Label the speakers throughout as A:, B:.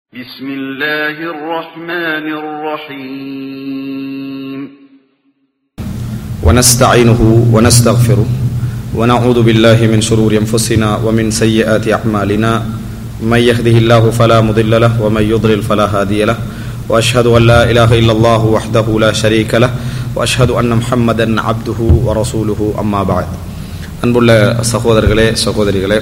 A: بسم الله الرحمن الرحيم
B: ونستعينه ونستغفره ونعوذ بالله من شرور انفسنا ومن سيئات اعمالنا من يهده الله فلا مضل له ومن يضلل فلا هادي له واشهد ان لا اله الا الله وحده لا شريك له واشهد ان محمدا عبده ورسوله اما بعد அன்புள்ள சகோதரர்களே சகோதரிகளே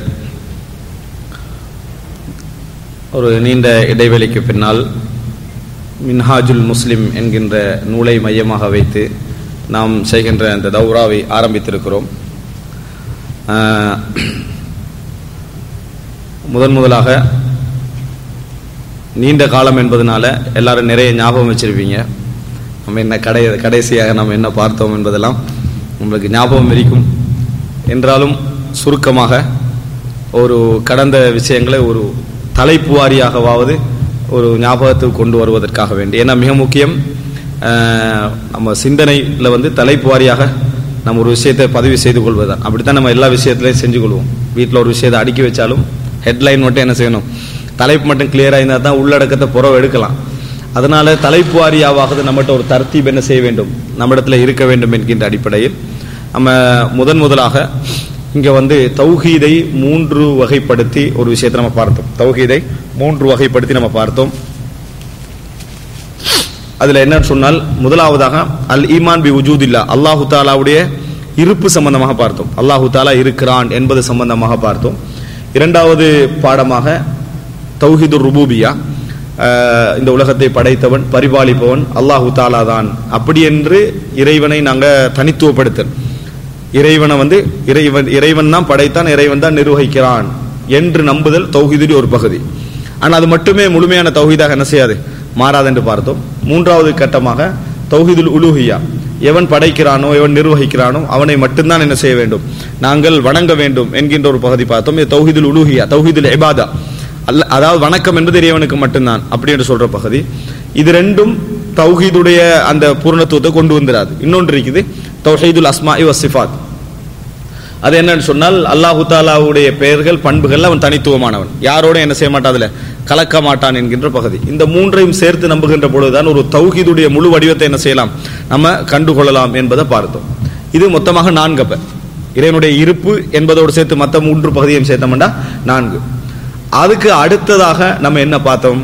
B: ஒரு நீண்ட இடைவெளிக்கு பின்னால் மின்ஹாஜுல் முஸ்லிம் என்கின்ற நூலை மையமாக வைத்து நாம் செய்கின்ற அந்த தௌராவை ஆரம்பித்திருக்கிறோம் ஆஹ், முதன் முதலாக நீண்ட காலம் என்பதனால எல்லாரும் நிறைய ஞாபகம் வச்சிருப்பீங்க நம்ம என்ன கடை கடைசியாக நாம் என்ன பார்த்தோம் என்பதெல்லாம் உங்களுக்கு ஞாபகம் இருக்கும் என்றாலும் சுருக்கமாக ஒரு கடந்த விஷயங்களை ஒரு தலைப்பு வாரியாகவாவது ஒரு ஞாபகத்துக்கு கொண்டு வருவதற்காக வேண்டி ஏன்னா மிக முக்கியம் ஆஹ், நம்ம சிந்தனையில் வந்து தலைப்பு வாரியாக நம்ம ஒரு விஷயத்தை பதிவு செய்து கொள்வதுதான் அப்படித்தான் நம்ம எல்லா விஷயத்திலையும் செஞ்சு கொள்வோம் வீட்டில் ஒரு விஷயத்தை அடுக்கி வச்சாலும் ஹெட்லைன் மட்டும் என்ன செய்யணும் தலைப்பு மட்டும் கிளியராக இருந்தால் தான் உள்ளடக்கத்தை புறவு எடுக்கலாம் அதனால தலைப்பு வாரியாவது நம்மகிட்ட ஒரு தர்த்தீப் என்ன செய்ய வேண்டும் நம்மிடத்தில் இருக்க வேண்டும் என்கின்ற அடிப்படையில் நம்ம முதன் முதலாக இங்க வந்து தௌஹீதை மூன்று வகைப்படுத்தி ஒரு விஷயத்தை நம்ம பார்த்தோம் தௌஹீதை மூன்று வகைப்படுத்தி நம்ம பார்த்தோம் அதுல என்னன்னு சொன்னால் முதலாவதாக அல் ஈமான் பி உஜூதில்லா அல்லாஹு தாலாவுடைய இருப்பு சம்பந்தமாக பார்த்தோம் அல்லாஹு தாலா இருக்கிறான் என்பது சம்பந்தமாக பார்த்தோம் இரண்டாவது பாடமாக தௌஹீதுர் ருபூபியா அஹ், இந்த உலகத்தை படைத்தவன் பரிபாலிப்பவன் அல்லாஹு தாலா தான் அப்படி என்று இறைவனை நாங்க தனித்துவப்படுத்தல் இறைவனை வந்து இறைவன் இறைவன் தான் படைத்தான் இறைவன் தான் நிர்வகிக்கிறான் என்று நம்புதல் தௌஹீதுடைய ஒரு பகுதி ஆனா அது மட்டுமே முழுமையான தௌஹீதாக என்ன செய்யாது மாறாது என்று பார்த்தோம் மூன்றாவது கட்டமாக தௌஹீதுல் உலூஹியா எவன் படைக்கிறானோ எவன் நிர்வகிக்கிறானோ அவனை மட்டும்தான் என்ன செய்ய வேண்டும் நாங்கள் வணங்க வேண்டும் என்கின்ற ஒரு பகுதி பார்த்தோம் இது தௌஹீதுல் உலூஹியா தௌஹீதுல் இபாதா அல்ல அதாவது வணக்கம் என்பது இறைவனுக்கு மட்டும்தான் அப்படி என்று சொல்ற பகுதி இது ரெண்டும் தௌஹீதுடைய அந்த பூர்ணத்துவத்தை கொண்டு வந்துடாது இன்னொன்று இருக்குது தௌஹீதுல் அஸ்மாஇ வசிஃபாத் அது என்னன்னு சொன்னால் அல்லாஹு தாலாவுடைய பெயர்கள் பண்புகள் அவன் தனித்துவமானவன் யாரோட என்ன செய்ய மாட்டான் அதுல கலக்க மாட்டான் என்கின்ற பகுதி இந்த மூன்றையும் சேர்த்து நம்புகின்ற பொழுதுதான் ஒரு தௌஹீதுடைய முழு வடிவத்தை என்ன செய்யலாம் நம்ம கண்டுகொள்ளலாம் என்பதை பார்த்தோம் இது மொத்தமாக நான்கு அப்ப இறைவனுடைய இருப்பு என்பதோடு சேர்த்து மற்ற மூன்று பகுதியும் சேர்த்தோம்னா நான்கு அதுக்கு அடுத்ததாக நம்ம என்ன பார்த்தோம்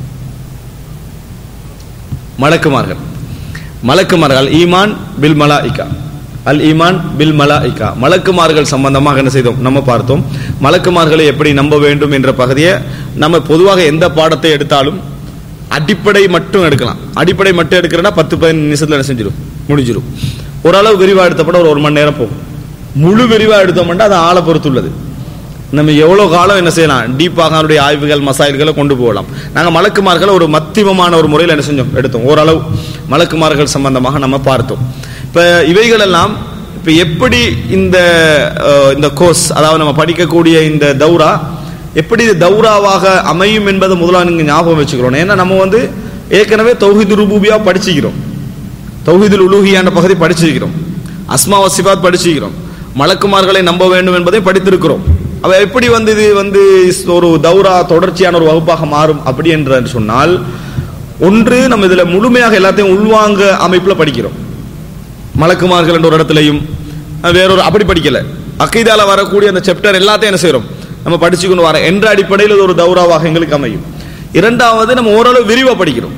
B: மலக்குமார்கள் மலக்குமார்கள் ஈமான் பில் மலாயிகா அல் ஈமான் பில் மலாயிகா மலக்குமார்கள் சம்பந்தமாக என்ன செய்தோம் நம்ம பார்த்தோம் மலக்குமார்களை எப்படி நம்ப வேண்டும் என்ற பகுதியை நம்ம பொதுவாக எந்த பாடத்தை எடுத்தாலும் அடிப்படை மட்டும் எடுக்கலாம் அடிப்படை மட்டும் எடுக்கிறேன்னா பத்து பதினஞ்சு நிமிஷத்துல என்ன செஞ்சிடும் முடிஞ்சிடும் ஓரளவு விரிவா எடுத்தப்பட ஒரு ஒரு மணி நேரம் போகும் முழு விரிவா எடுத்தோம்னா அது ஆளை பொறுத்துள்ளது நம்ம எவ்வளவு காலம் என்ன செய்யலாம் டீப்பாக அவருடைய ஆய்வுகள் மசாயில்களை கொண்டு போகலாம் நாங்க மலக்குமார்களை ஒரு மத்தியமமான ஒரு முறையில் என்ன செஞ்சோம் எடுத்தோம் ஓரளவு மலக்குமார்கள் சம்பந்தமாக நம்ம பார்த்தோம் இப்ப இவைகள் எல்லாம் இப்ப எப்படி இந்த அஹ், இந்த கோர்ஸ் அதாவது நம்ம படிக்கக்கூடிய இந்த தௌரா எப்படி இது தௌராவாக அமையும் என்பதை முதல்ல நீங்க ஞாபகம் வச்சுக்கிறோம் ஏன்னா நம்ம வந்து ஏற்கனவே தௌஹிது ரூபூபியா படிச்சுக்கிறோம் தௌஹீதுல் உலூஹியான பகுதி படிச்சிருக்கிறோம் அஸ்மா வசிபாத் படிச்சிருக்கிறோம் மலக்குமார்களை நம்ப வேண்டும் என்பதை படித்திருக்கிறோம் அவ எப்படி வந்து இது வந்து இஸ் ஒரு தௌரா தொடர்ச்சியான ஒரு வகுப்பாக மாறும் அப்படி என்று சொன்னால் ஒன்று நம்ம இதுல முழுமையாக எல்லாத்தையும் உள்வாங்க அமைப்புல படிக்கிறோம் மலக்குமார்கள் என்ற ஒரு இடத்துலையும் அஹ், வேறொரு அப்படி படிக்கல அக்கீதால வரக்கூடிய அந்த சாப்டர் எல்லாத்தையும் என்ன செய்றோம் நம்ம படிச்சு கொண்டு வர என்ற அடிப்படையில் இது ஒரு தௌராவாக எங்களுக்கு அமையும் இரண்டாவது நம்ம ஓரளவு விரிவா படிக்கிறோம்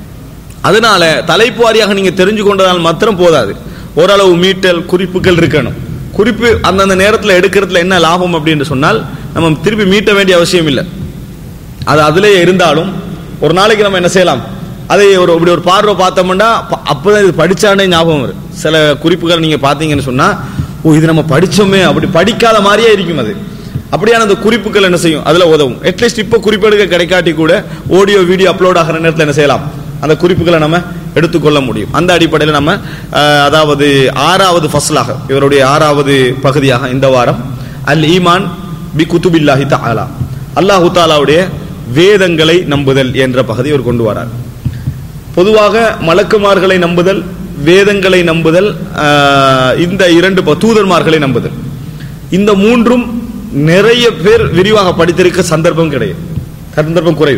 B: அதனால தலைப்பு வாரியாக நீங்க தெரிஞ்சு கொண்டதால் மாத்திரம் போதாது ஓரளவு மீட்டல் குறிப்புகள் இருக்கணும் குறிப்பு அந்தந்த நேரத்தில் எடுக்கிறதுல என்ன லாபம் அப்படின்னு சொன்னால் நம்ம திருப்பி மீட்ட வேண்டிய அவசியம் இல்லை அது அதிலேயே இருந்தாலும் ஒரு நாளைக்கு நம்ம என்ன செய்யலாம் அதை ஒரு இப்படி ஒரு பார்வை பார்த்தோம்னா ப- அப்பதான் இது படிச்சானே ஞாபகம் வரும் சில குறிப்புகள் நீங்க பார்த்தீங்கன்னு சொன்னா ஓ இது நம்ம படிச்சோமே அப்படி படிக்காத மாதிரியே இருக்கும் அது அப்படியான அந்த குறிப்புகள் என்ன செய்யும் அதுல உதவும் அட்லீஸ்ட் இப்போ குறிப்பெடுக்க கிடைக்காட்டி கூட ஆடியோ வீடியோ அப்லோட் ஆகிற நேரத்தில் என்ன செய்யலாம் அந்த குறிப்புகளை நம்ம எடுத்துக்கொள்ள முடியும் அந்த அடிப்படையில் நம்ம அஹ், அதாவது ஆறாவது ஃபஸ்லாக இவருடைய ஆறாவது பகுதியாக இந்த வாரம் அல் ஈமான் பி குத்துபில்லாஹி தஆலா அல்லாஹு தாலாவுடைய வேதங்களை நம்புதல் என்ற பகுதி அவர் கொண்டு வரார் பொதுவாக மலக்குமார்களை நம்புதல் வேதங்களை நம்புதல் ஆஹ், இந்த இரண்டு ப- தூதர்மார்களை நம்புதல் இந்த மூன்றும் நிறைய பேர் விரிவாக படித்திருக்க சந்தர்ப்பம் கிடையாது சந்தர்ப்பம் குறைவு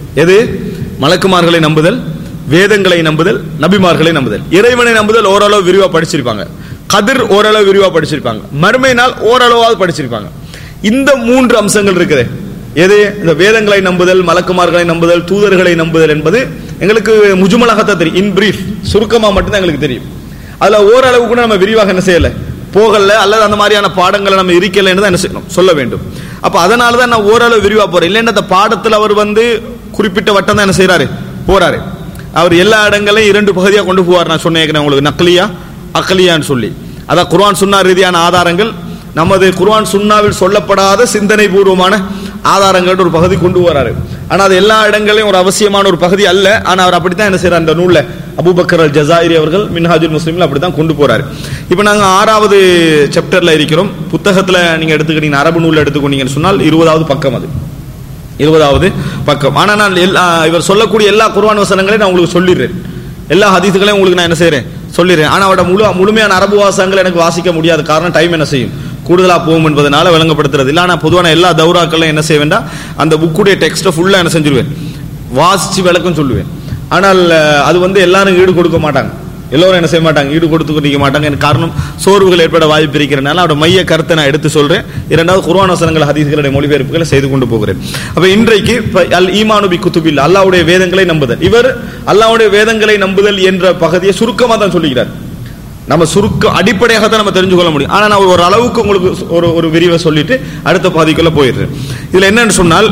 B: எது மலக்குமார்களை நம்புதல் வேதங்களை நம்புதல் நபிமார்களை நம்புதல் இறைவனை நம்புதல் ஓரளவு விரிவா படிச்சிருப்பாங்க கதிர் ஓரளவு விரிவா படிச்சிருப்பாங்க மறுமை நாள் ஓரளவாவது படிச்சிருப்பாங்க இந்த மூன்று அம்சங்கள் இருக்குது எது இந்த வேதங்களை நம்புதல் மலக்குமார்களை நம்புதல் தூதர்களை நம்புதல் என்பது எங்களுக்கு முஜுமலாகத்தான் தெரியும் இன் பிரீஃப் சுருக்கமா மட்டும்தான் எங்களுக்கு தெரியும் அதுல ஓரளவு கூட நம்ம விரிவாக என்ன செய்யல போகல அல்லது அந்த மாதிரியான பாடங்களை நம்ம இருக்கலைன்னு தான் என்ன செய்யணும் சொல்ல வேண்டும் அப்ப அதனால தான் நான் ஓரளவு விரிவா போறேன் இல்லைன்னா அந்த பாடத்தில் அவர் வந்து குறிப்பிட்ட வட்டம் தான் என்ன செய்யறாரு போறாரு அவர் எல்லா இடங்களையும் இரண்டு பகுதியாக கொண்டு போவார் நான் சொன்னேன் உங்களுக்கு நக்லியா அக்கலியான்னு சொல்லி அதான் குர்ஆன் சுன்னா ரீதியான ஆதாரங்கள் நமது குர்ஆன் சுன்னாவில் சொல்லப்படாத சிந்தனை பூர்வமான ஆதாரங்கள் ஒரு பகுதி கொண்டு வராரு ஆனா அது எல்லா இடங்களையும் ஒரு அவசியமான ஒரு பகுதி அல்ல ஆனா அவர் அப்படித்தான் என்ன செய்யறார் அந்த நூல்ல அபூபக்கர் அல் ஜசாயிரி அவர்கள் மின்ஹாஜுல் முஸ்லிம்ல அப்படித்தான் கொண்டு போறாரு இப்போ நாங்க ஆறாவது சாப்டர்ல இருக்கிறோம் புத்தகத்துல நீங்க எடுத்துக்கிட்டீங்க அரபு நூல்ல எடுத்துக்கொண்டீங்கன்னு சொன்னால் இருபதாவது பக்கம் அது இருபதாவது பக்கம் ஆனா நான் எல்லா இவர் சொல்லக்கூடிய எல்லா குர்ஆன் வசனங்களையும் நான் உங்களுக்கு சொல்லிடுறேன் எல்லா ஹதீஸுகளையும் உங்களுக்கு நான் என்ன செய்றேன் சொல்லிடுறேன் ஆனா அவட முழு முழுமையான அரபு வாசகங்கள் எனக்கு வாசிக்க முடியாது காரணம் டைம் என்ன செய்யும் கூடுதலா போகும் என்பதனால விளங்கப்படுத்துறது இல்லை ஆனா பொதுவான எல்லா தௌராக்களையும் என்ன செய்ய வேண்டாம் அந்த புக்குடைய டெக்ஸ்ட்டை ஃபுல்லா என்ன செஞ்சிருவேன் வாசிச்சு விளக்கம் சொல்லுவேன் ஆனால் அஹ், அது வந்து எல்லாரும் ஈடு கொடுக்க மாட்டாங்க எல்லோரும் என்ன செய்ய மாட்டாங்க ஈடு கொடுத்து கொண்டிருக்க மாட்டாங்க எனக்கு காரணம் சோர்வுகள் ஏற்பட வாய்ப்பு இருக்கிறனால அவரோட மைய கருத்தை நான் எடுத்து சொல்றேன் இரண்டாவது குர்ஆன் வசனங்கள் ஹதீஸ்களுடைய மொழிபெயர்ப்புகளை செய்து கொண்டு போகிறேன் அப்ப இன்றைக்கு இப்ப அல் ஈமானு பி குத்துபில் அல்லாஹ்வுடைய வேதங்களை நம்புதல் இவர் அல்லாஹ்வுடைய வேதங்களை நம்புதல் என்ற பகுதியை சுருக்கமா தான் சொல்லுகிறார் நம்ம சுருக்க அடிப்படையாக தான் நம்ம தெரிஞ்சு கொள்ள முடியும் ஆனா நான் ஒரு அளவுக்கு உங்களுக்கு ஒரு ஒரு விரிவை சொல்லிட்டு அடுத்த பாதிக்குள்ள போயிடுறேன் இதுல என்னன்னு சொன்னால்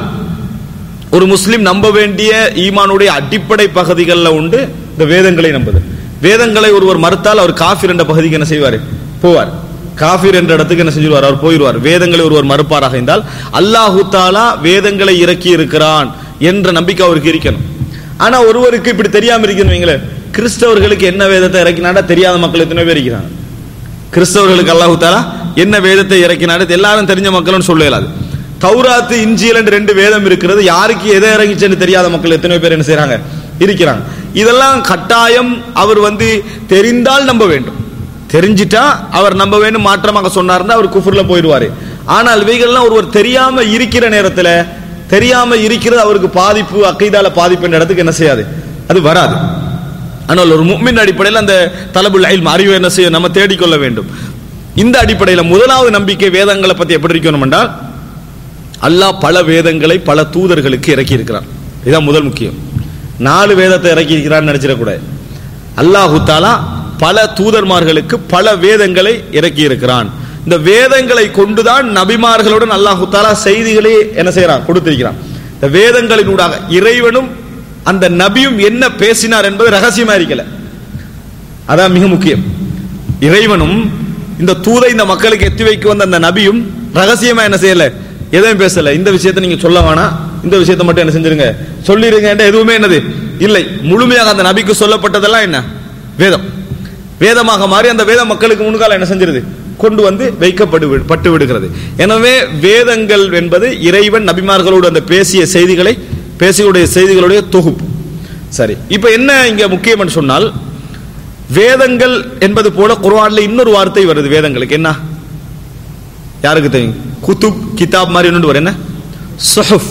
B: ஒரு முஸ்லிம் நம்ப வேண்டிய ஈமானுடைய அடிப்படை பகுதிகளில் உண்டு இந்த வேதங்களை நம்புது வேதங்களை ஒருவர் மறுத்தால் அவர் காஃபிர் என்ற பகுதிக்கு என்ன செய்வார் போவார் காஃபிர் என்ற இடத்துக்கு என்ன செஞ்சிருவார் அவர் போயிடுவார் வேதங்களை ஒருவர் மறுப்பாராக இருந்தால் அல்லாஹு தாலா வேதங்களை இறக்கி இருக்கிறான் என்ற நம்பிக்கை அவருக்கு இருக்கணும் ஆனா ஒருவருக்கு இப்படி தெரியாம இருக்குன்னு வைங்களேன் கிறிஸ்தவர்களுக்கு என்ன வேதத்தை இறக்கினாடா தெரியாத மக்கள் எத்தனை பேர் இருக்கிறாங்க கிறிஸ்தவர்களுக்கு அல்லாஹு தாலா என்ன வேதத்தை இறக்கினாரு எல்லாரும் தெரிஞ்ச மக்கள்னு சொல்ல இயலாது தௌராத்து இஞ்சியல் என்று ரெண்டு வேதம் இருக்கிறது யாருக்கு எதை இறங்கிச்சுன்னு தெரியாத மக்கள் எத்தனை பேர் என்ன செய்றாங்க இருக்கிறாங்க இதெல்லாம் கட்டாயம் அவர் வந்து தெரிந்தால் நம்ப வேண்டும் தெரிஞ்சிட்டா அவர் நம்ப வேண்டும் மாற்றமாக சொன்னார்னா அவர் குஃபுர்ல போயிடுவாரு ஆனால் இவைகள்லாம் ஒருவர் தெரியாம இருக்கிற நேரத்துல தெரியாம இருக்கிறது அவருக்கு பாதிப்பு அக்கைதால பாதிப்பு என்ற இடத்துக்கு என்ன செய்யாது அது வராது ஆனால் ஒரு முக்மின் அடிப்படையில் அந்த தலபுல் இல்ம் அறிவு என்ன செய்ய நம்ம தேடிக்கொள்ள வேண்டும் இந்த அடிப்படையில் முதலாவது நம்பிக்கை வேதங்களை பத்தி எப்படி இருக்கணும் என்றால் அல்லாஹ் பல வேதங்களை பல தூதர்களுக்கு இறக்கி இருக்கிறான் இதுதான் முதல் முக்கியம் நாலு வேதத்தை இறக்கி இருக்கிறான்னு நினைச்சிடக்கூடாது அல்லாஹு தாலா பல தூதர்மார்களுக்கு பல வேதங்களை இறக்கி இருக்கிறான் இந்த வேதங்களை கொண்டுதான் நபிமார்களுடன் அல்லாஹு தாலா செய்திகளை என்ன செய்யறான் கொடுத்திருக்கிறான் இந்த வேதங்களினூடாக இறைவனும் அந்த நபியும் என்ன பேசினார் என்பது ரகசியமா இருக்கல அதான் மிக முக்கியம் இறைவனும் இந்த தூதை இந்த மக்களுக்கு எத்தி வைக்க வந்த அந்த நபியும் ரகசியமா என்ன செய்யல எதையும் பேசல இந்த விஷயத்தை நீங்க சொல்ல வேணாம் இந்த விஷயத்தை மட்டும் என்ன செஞ்சிருங்க சொல்லிருங்க எதுவுமே என்னது இல்லை முழுமையாக அந்த நபிக்கு சொல்லப்பட்டதெல்லாம் என்ன வேதம் வேதமாக மாறி அந்த வேத மக்களுக்கு முன்கால என்ன செஞ்சிருது கொண்டு வந்து வைக்கப்பட்டு வி- பட்டு விடுகிறது எனவே வேதங்கள் என்பது இறைவன் நபிமார்களோடு அந்த பேசிய செய்திகளை பேசியுடைய செய்திகளுடைய தொகுப்பு சரி இப்ப என்ன இங்க முக்கியம் சொன்னால் வேதங்கள் என்பது போல குர்ஆன்ல இன்னொரு வார்த்தை வருது வேதங்களுக்கு என்ன யாருக்கு தெரியும் குத்துப் கிதாப் மாதிரி ஒன்று வரும் என்ன சுஹுஃப்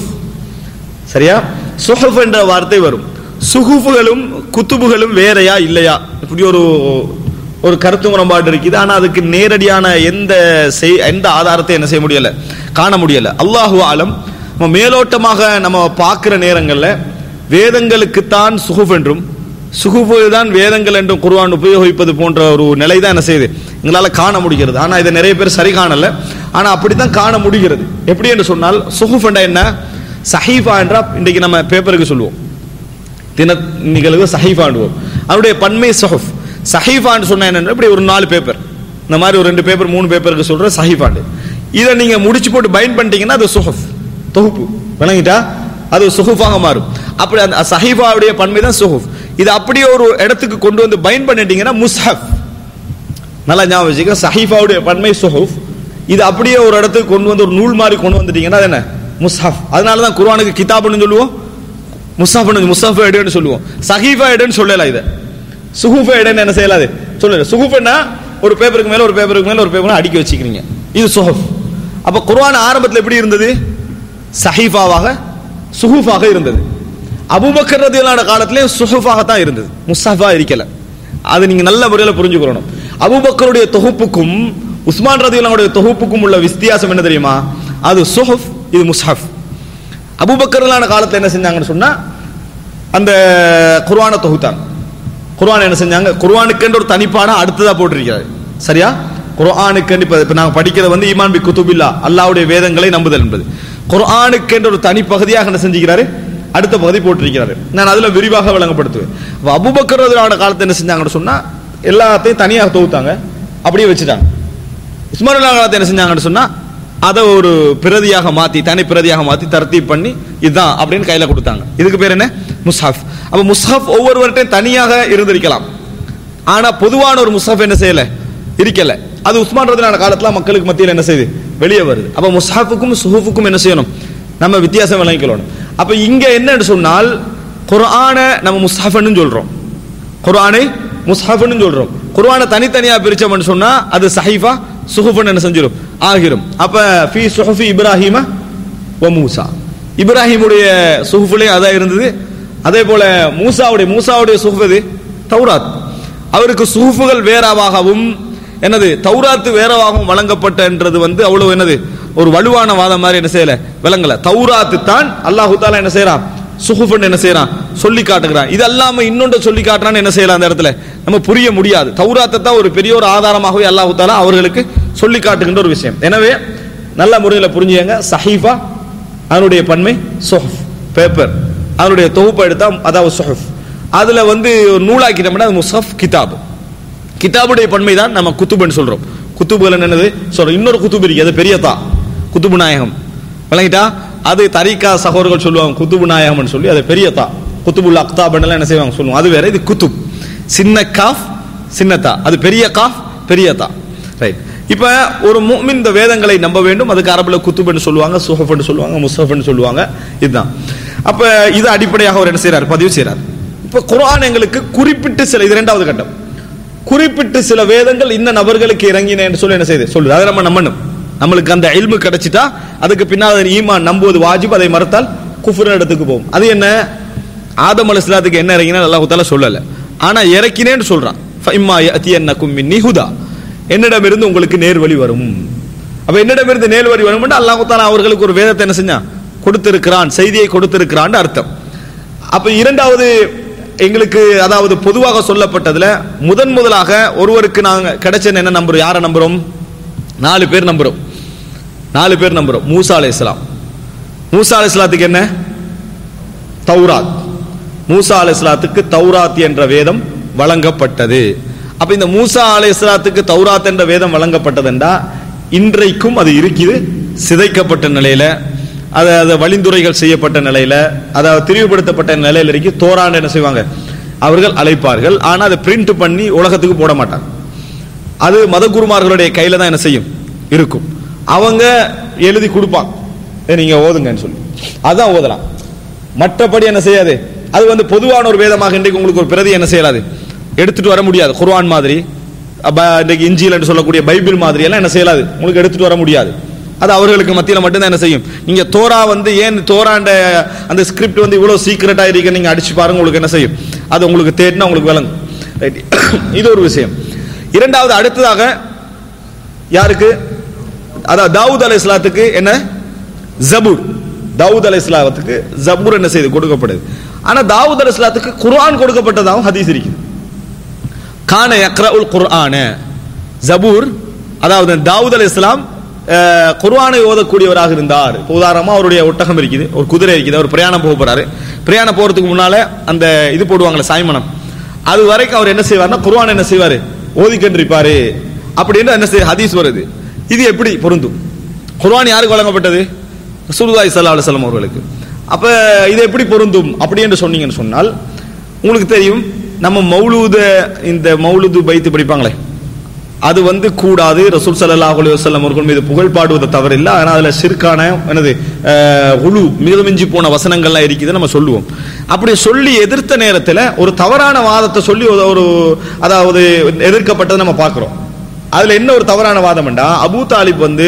B: சரியா சுஹுஃப் என்ற வார்த்தை வரும் சுஹுஃபுகளும் குத்துபுகளும் வேறையா இல்லையா இப்படி ஒரு ஒரு கருத்து முரண்பாடு இருக்குது ஆனா அதுக்கு நேரடியான எந்த செய்- எந்த ஆதாரத்தை என்ன செய்ய முடியல காண முடியல அல்லாஹு ஆலம் நம்ம மேலோட்டமாக நம்ம பார்க்கிற நேரங்கள்ல வேதங்களுக்குத்தான் சுஹுஃப் என்றும் சுகுபு தான் வேதங்கள் என்றும் குர்ஆன் உபயோகிப்பது போன்ற ஒரு நிலை தான் என்ன செய்யுது எங்களால காண முடிகிறது ஆனா இதை நிறைய பேர் சரி காணல ஆனா அப்படித்தான் காண முடிகிறது எப்படி என்று சொன்னால் சுகுஃப் என்ற என்ன சஹீஃபா என்றா இன்றைக்கு நம்ம பேப்பருக்கு சொல்லுவோம் தின நிகழ்வு சஹீஃபாண்டுவோம் அவருடைய பன்மை சஹுஃப் சஹீஃபான்னு சொன்னா என்ன இப்படி ஒரு நாலு பேப்பர் இந்த மாதிரி ஒரு ரெண்டு பேப்பர் மூணு பேப்பருக்கு சொல்ற சஹீஃபாண்டு இதை நீங்க முடிச்சு போட்டு பைண்ட் பண்ணிட்டீங்கன்னா அது சுஹுஃப் தொகுப்பு விளங்கிட்டா அது சுஹுஃபாக மாறும் அப்படி அந்த சஹீஃபாவுடைய பன்மை தான் சுஹுஃப் இது அப்படியே ஒரு இடத்துக்கு கொண்டு வந்து பைண்ட் பண்ணிட்டீங்கன்னா முஸ்ஹப் நல்லா ஞாபகம் வச்சுக்க சஹீஃபாவுடைய பன்மை சுஹுஃப் இது அப்படியே ஒரு இடத்துக்கு கொண்டு வந்து ஒரு நூல் மாதிரி கொண்டு வந்துட்டீங்கன்னா அது என்ன முஸ்ஹப் அதனால தான் குர்ஆனுக்கு கிதாப்னு சொல்லுவோம் முஸ்ஹப் முஸ்ஹப் எடுன்னு சொல்லுவோம் சஹீஃபா எடுன்னு சொல்லல இதை சுஹூஃபா எடுன்னு என்ன செய்யலாது சொல்லல சுஹூஃப்னா ஒரு பேப்பருக்கு மேல ஒரு பேப்பருக்கு மேல ஒரு பேப்பர் அடுக்கி வச்சுக்கிறீங்க இது சுஹுஃப் அப்ப குர்ஆன் ஆரம்பத்தில் எப்படி இருந்தது சஹீஃபாவாக சுஹூஃபாக இருந்தது அபூபக்கர் ரதியல்லான காலத்திலேயும் சுஹஃபாக தான் இருந்தது முஸ்ஹஃபா இருக்கல அது நீங்க நல்ல முறையில் புரிஞ்சுக்கணும் அபூபக்கருடைய தொகுப்புக்கும் உஸ்மான் ரதியுல்லாவுடைய தொகுப்புக்கும் உள்ள வித்தியாசம் என்ன தெரியுமா அது சுஹஃப் இது முஸ்ஹஃப் அபூபக்கர்லான காலத்துல என்ன செஞ்சாங்கன்னு சொன்னா அந்த குர்ஆனை தொகுத்தாங்க குர்ஆன் என்ன செஞ்சாங்க குர்ஆனுக்குன்ற ஒரு தனிப்பாடம் அடுத்ததா போட்டிருக்கிறாரு சரியா குர்ஆனுக்கு இப்ப இப்ப நாங்க படிக்கிறது வந்து ஈமான் பி குதுபில்லா அல்லாஹ்வுடைய வேதங்களை நம்புதல் என்பது குர்ஆனுக்கு ஒரு தனி பகுதியாக என்ன செஞ்சுக்கிறாரு அடுத்த பகுதி போட்டிருக்கிறாரு நான் அதுல விரிவாக விளங்கப்படுத்துவேன் அப்ப அபூபக்கர் ரலியல்லாஹு காலத்தை என்ன செஞ்சாங்கன்னு சொன்னா எல்லாத்தையும் தனியாக தொகுத்தாங்க அப்படியே வச்சுட்டாங்க உஸ்மான் அல்லாஹ் காலத்தை என்ன செஞ்சாங்கன்னு சொன்னா அதை ஒரு பிரதியாக மாத்தி தனி பிரதியாக மாத்தி தர்த்தீப் பண்ணி இதுதான் அப்படின்னு கையில கொடுத்தாங்க இதுக்கு பேர் என்ன முஸ்ஹப் அப்ப முஸ்ஹப் ஒவ்வொருவர்கிட்டையும் தனியாக இருந்திருக்கலாம் ஆனா பொதுவான ஒரு முஸ்ஹப் என்ன செய்யல இருக்கல அது உஸ்மான் ரதிலான காலத்துல மக்களுக்கு மத்தியில் என்ன செய்யுது வெளியே வருது அப்ப முஸ்ஹாஃபுக்கும் சுஹுஃபுக்கும் என்ன செய்யணும் நம்ம வித்தியாசம் விளங்கிக்கணும் அப்ப இங்க என்னன்னு சொன்னால் குர்ஆனை நம்ம முஸ்ஹஃப்னு சொல்றோம் குர்ஆனை முஸ்ஹஃப்னு சொல்றோம் குர்ஆனை தனித்தனியா பிரிச்சோம்னு சொன்னா அது சஹீஃபா சுஹுஃப்னு என்ன செஞ்சிரும் ஆகிரும் அப்ப ஃபி சுஹுஃபி இப்ராஹிம வ மூசா இப்ராஹிமுடைய சுஹுஃபிலே அதான் இருந்தது அதே போல மூசாவுடைய மூசாவுடைய சுஹுஃப் எது தௌராத் அவருக்கு சுஹுஃபுகள் வேறாவாகவும் என்னது தௌராத்து வேறவாகவும் வழங்கப்பட்டன்றது வந்து அவ்வளவு என்னது ஒரு வலுவான வாதம் மாதிரி என்ன செய்யல விளங்கல தௌராத்து தான் அல்லாஹு தாலா என்ன செய்யறான் சுஹுஃபன் என்ன செய்யறான் சொல்லி காட்டுகிறான் இது அல்லாம இன்னொன்று சொல்லி காட்டுறான்னு என்ன செய்யலாம் அந்த இடத்துல நம்ம புரிய முடியாது தௌராத்தை தான் ஒரு பெரிய ஒரு ஆதாரமாகவே அல்லாஹு தாலா அவர்களுக்கு சொல்லி காட்டுகின்ற ஒரு விஷயம் எனவே நல்ல முறையில் புரிஞ்சுங்க சஹீஃபா அதனுடைய பன்மை சுஹஃப் பேப்பர் அதனுடைய தொகுப்பு எடுத்தா அதாவது சுஹஃப் அதுல வந்து ஒரு நூலாக்கிட்டோம்னா அது முஸ்ஹஃப் கிதாப் கிதாபுடைய பன்மை தான் நம்ம குத்துபுன்னு சொல்றோம் குத்துபுகள் என்னது சொல்றோம் இன்னொரு குத்துபு இருக்கு அது பெரிய தா குத்துபு நாயகம் விளங்கிட்டா அது தரிகா சகோதரர்கள் சொல்லுவாங்க குத்துபு நாயகம்னு சொல்லி அது பெரிய தா குத்துபுல் அக்தாப் எல்லாம் என்ன செய்வாங்க சொல்லுவாங்க அது வேற இது குத்துப் சின்ன காஃப் சின்ன தா அது பெரிய காஃப் பெரிய தா ரைட் இப்ப ஒரு முஃமின் இந்த வேதங்களை நம்ப வேண்டும் அதுக்கு அரபுல குத்துப்னு சொல்லுவாங்க சுஹஃப்னு சொல்லுவாங்க முஸ்ஹஃப்னு சொல்லுவாங்க இதுதான் அப்ப இது அடிப்படையாக அவர் என்ன செய்றார் பதிவு செய்றார் இப்ப குர்ஆன் எங்களுக்கு குறிப்பிட்டு சில இது இரண்டாவது கட்டம் குறிப்பிட்டு சில வேதங்கள் இந்த நபர்களுக்கு இறங்கினேன்னு சொல்லி என்ன செய்யுது சொல்லுது அதை நம்ம நம்பணும் நம்மளுக்கு அந்த இல்மு கிடைச்சிட்டா அதுக்கு பின்னால் அதன் ஈமான் நம்புவது வாஜிப் அதை மறுத்தால் குஃபுர் இடத்துக்கு போகும் அது என்ன ஆதம் அல் இஸ்லாத்துக்கு என்ன இறங்கினா அல்லாஹ் தாலா சொல்லல ஆனா இறக்கினேன்னு சொல்றான் ஃபைம்மா யஅதியன்னக்கும் மின்னி ஹுதா என்னிடமிருந்து உங்களுக்கு நேர்வழி வரும் அப்ப என்னிடமிருந்து நேர்வழி வரும் அல்லாஹ் தாலா அவர்களுக்கு ஒரு வேதத்தை என்ன செஞ்சான் கொடுத்திருக்கிறான் செய்தியை கொடுத்திருக்கிறான் அர்த்தம் அப்ப இரண்டாவது எங்களுக்கு அதாவது பொதுவாக சொல்லப்பட்டதுல முதன் முதலாக ஒருவருக்கு நாங்க கிடைச்ச என்ன நம்புறோம் யாரை நம்புறோம் நாலு பேர் நம்புறோம் நாலு பேர் நம்புறோம் மூசா அலை இஸ்லாம் மூசா அலை இஸ்லாத்துக்கு என்ன தௌராத் மூசா அலை இஸ்லாத்துக்கு தௌராத் என்ற வேதம் வழங்கப்பட்டது அப்ப இந்த மூசா அலை இஸ்லாத்துக்கு தௌராத் என்ற வேதம் வழங்கப்பட்டதுண்டா இன்றைக்கும் அது இருக்குது சிதைக்கப்பட்ட நிலையில அது அது வழிந்துரைகள் செய்யப்பட்ட நிலையில அதாவது திரிவுபடுத்தப்பட்ட நிலையில இருக்கு தோரான் என்ன செய்வாங்க அவர்கள் அழைப்பார்கள் ஆனா அதை பிரிண்ட் பண்ணி உலகத்துக்கு போட மாட்டாங்க அது மதகுருமார்களுடைய கையில தான் என்ன செய்யும் இருக்கும் அவங்க எழுதி கொடுப்பாங்க "ஏய், நீங்க ஓதுங்கன்னு சொல்லி அதான் ஓதலாம் மற்றபடி என்ன செய்யாது அது வந்து பொதுவான ஒரு வேதமாக இன்றைக்கு உங்களுக்கு ஒரு பிரதி என்ன செய்யலாது எடுத்துட்டு வர முடியாது குர்ஆன் மாதிரி அப்ப இன்றைக்கு இஞ்சில் என்று சொல்லக்கூடிய பைபிள் மாதிரி எல்லாம் என்ன செய்யலாது உங்களுக்கு எடுத்துட்டு வர முடியாது அது அவர்களுக்கு மத்தியில மட்டும்தான் என்ன செய்யும் நீங்க தோரா வந்து ஏன் தோராண்ட அந்த ஸ்கிரிப்ட் வந்து இவ்வளவு சீக்கிரட்டா இருக்கு நீங்க அடிச்சு பாருங்க உங்களுக்கு என்ன செய்யும் அது உங்களுக்கு தேடினா உங்களுக்கு விளங்கும் Right. இது ஒரு விஷயம் இரண்டாவது அடுத்ததாக யாருக்கு அதான் தாவூத் அலை இஸ்லாத்துக்கு என்ன ஜபூர் தாவூத் அலை இஸ்லாத்துக்கு ஜபூர் என்ன செய்து கொடுக்கப்படுது ஆனா தாவூத் அலை இஸ்லாத்துக்கு குர்ஆன் கொடுக்கப்பட்டதாகவும் ஹதீஸ் இருக்குது கான யக்ரஉல் குர்ஆன ஜபூர் அதாவது தாவூத் அலை இஸ்லாம் அஹ், குர்ஆனை ஓதக்கூடியவராக இருந்தார் இப்போ உதாரணமா அவருடைய ஒட்டகம் இருக்குது ஒரு குதிரை இருக்குது அவர் பிரயாணம் போக போறாரு பிரயாணம் போறதுக்கு முன்னால அந்த இது போடுவாங்களே சாய்மனம் அது வரைக்கும் அவர் என்ன செய்வார்னா குர்ஆன் என்ன செய்வாரு ஓதிக்கொண்டிருப்பாரு அப்படின்னு என்ன செய்ய ஹதீஸ் வருது இது எப்படி பொருந்தும் குர்ஆன் யாருக்கு வழங்கப்பட்டது ரசூலுல்லாஹி ஸல்லல்லாஹு அலைஹி வஸல்லம் அவர்களுக்கு அப்ப இது எப்படி பொருந்தும் அப்படி என்று சொன்னீங்கன்னு சொன்னால் உங்களுக்கு தெரியும் நம்ம மௌலூத இந்த மௌலூது பைத்து படிப்பாங்களே அது வந்து கூடாது ரசூல் ஸல்லல்லாஹு அலைஹி வஸல்லம் அவர்கள் மீது புகழ் பாடுவது தவறில்லை ஆனா அதுல சிற்கான என்னது அஹ், உழு மிதமிஞ்சி போன வசனங்கள்லாம் இருக்குது நம்ம சொல்லுவோம் அப்படி சொல்லி எதிர்த்த நேரத்துல ஒரு தவறான வாதத்தை சொல்லி ஒரு- ஒரு அதாவது எதிர்க்கப்பட்டதை நம்ம பார்க்கிறோம் அதுல என்ன ஒரு தவறான வாதம்டா அபூ தாலிப் வந்து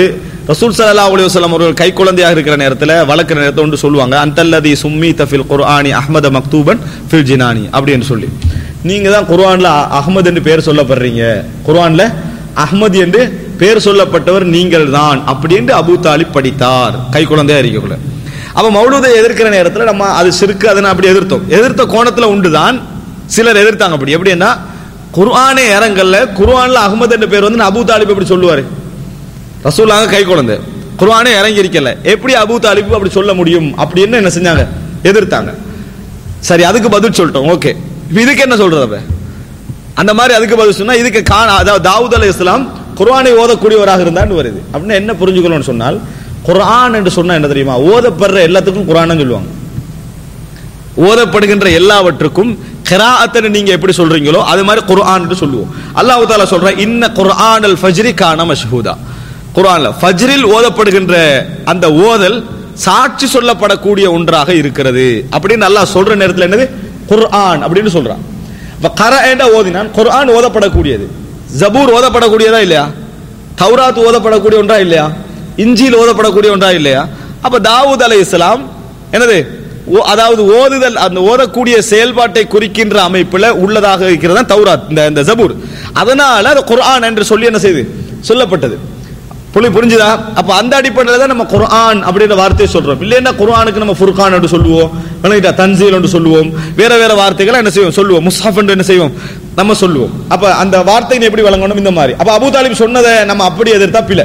B: ரசூல் ஸல்லல்லாஹு அலைஹி வஸல்லம் அவர்கள் கை குழந்தையாக இருக்கிற நேரத்தில் வளர்க்கிற நேரத்தை ஒன்று சொல்லுவாங்க அந்தல்லதி சும்மி தஃபில் குர்ஆனி அஹ்மத மக்தூபன் ஃபில் ஜினானி அப்படின்னு சொல்லி நீங்க தான் குர்ஆன்ல அ- அஹ்மத் என்று பேர் சொல்லப்படுறீங்க குர்ஆன்ல அஹ்மத் என்று பேர் சொல்லப்பட்டவர் நீங்கள் தான் அப்படின்னு அபூ தாலிப் படித்தார் கை குழந்தையா இருக்கக்குள்ள அப்ப மௌலூதை எதிர்க்கிற நேரத்தில் நம்ம அது சிறுக்கு அதனை அப்படி எதிர்த்தோம் எதிர்த்த கோணத்துல உண்டுதான் சிலர் எதிர்த்தாங்க அப்படி எப்படின்னா குர்ஆனே இறங்கல்ல குர்ஆன்ல அஹ்மத் என்ற பேர் வந்து அபூ தாலிப் எப்படி சொல்லுவாரு ரசூலாங்க கை குழந்தை குர்ஆனே இறங்கி இருக்கல எப்படி அபூ தாலிப் அப்படி சொல்ல முடியும் அப்படின்னு என்ன செஞ்சாங்க எதிர்த்தாங்க சரி அதுக்கு பதில் சொல்லிட்டோம் ஓகே இப்போ இதுக்கு என்ன சொல்றது அப்ப அந்த மாதிரி அதுக்கு பதில் சொன்னா இதுக்கு கா அதாவது தாவூத் அலை இஸ்லாம் குர்ஆனை ஓதக்கூடியவராக இருந்தான்னு வருது அப்படின்னா என்ன புரிஞ்சுக்கணும்னு சொன்னால் குர்ஆன் என்று சொன்னா என்ன தெரியுமா ஓதப்படுற எல்லாத்துக்கும் குர்ஆன் சொல்லுவாங்க ஓதப்படுகின்ற எல்லாவற்றுக்கும் கிராஅத்தனை நீங்க எப்படி சொல்றீங்களோ அது மாதிரி குர்ஆன் என்று சொல்லுவோம் அல்லாஹ் தாலா சொல்ற இன்ன குர்ஆன் அல் ஃபஜ்ரி கான மஷ்ஹூதா குர்ஆன்ல ஃபஜ்ரில் ஓதப்படுகின்ற அந்த ஓதல் சாட்சி சொல்லப்படக்கூடிய ஒன்றாக இருக்கிறது அப்படின்னு அல்லாஹ் சொல்ற நேரத்தில் என்னது குர்ஆன் அப்படின்னு சொல்றான் இப்ப கரஏண்டா ஓதினான் குர்ஆன் ஓதப்படக்கூடியது ஜபூர் ஓதப்படக்கூடியதா இல்லையா தௌராத் ஓதப்படக்கூடிய ஒன்றா இல்லையா இஞ்சில் ஓதப்படக்கூடிய ஒன்றா இல்லையா அப்ப தாவூத் அலை இஸ்லாம் என்னது ஓ- அதாவது ஓதுதல் அந்த ஓதக்கூடிய செயல்பாட்டை குறிக்கின்ற அமைப்புல உள்ளதாக இருக்கிறது தான் தௌராத் இந்த இந்த ஜபூர் அதனால அது குர்ஆன் என்று சொல்லி என்ன செய்து சொல்லப்பட்டது புள்ளி புரிஞ்சுதா அப்ப அந்த அடிப்படையில் தான் நம்ம குர்ஆன் அப்படின்ற வார்த்தையை சொல்றோம் இல்லைன்னா குர்ஆனுக்கு நம்ம ஃபுர்கான் என்று சொல்லுவோம் விளங்கிட்டா தன்சீல் என்று சொல்லுவோம் வேற வேற வார்த்தைகளை என்ன செய்வோம் சொல்லுவோம் முஸ்ஹப் என்று என்ன செய்வோம் நம்ம சொல்லுவோம் அப்ப அந்த வார்த்தையை எப்படி வழங்கணும் இந்த மாதிரி அப்ப அபூ தாலிப் சொன்னதை நம்ம அப்படி எதிர்த்தா பிழை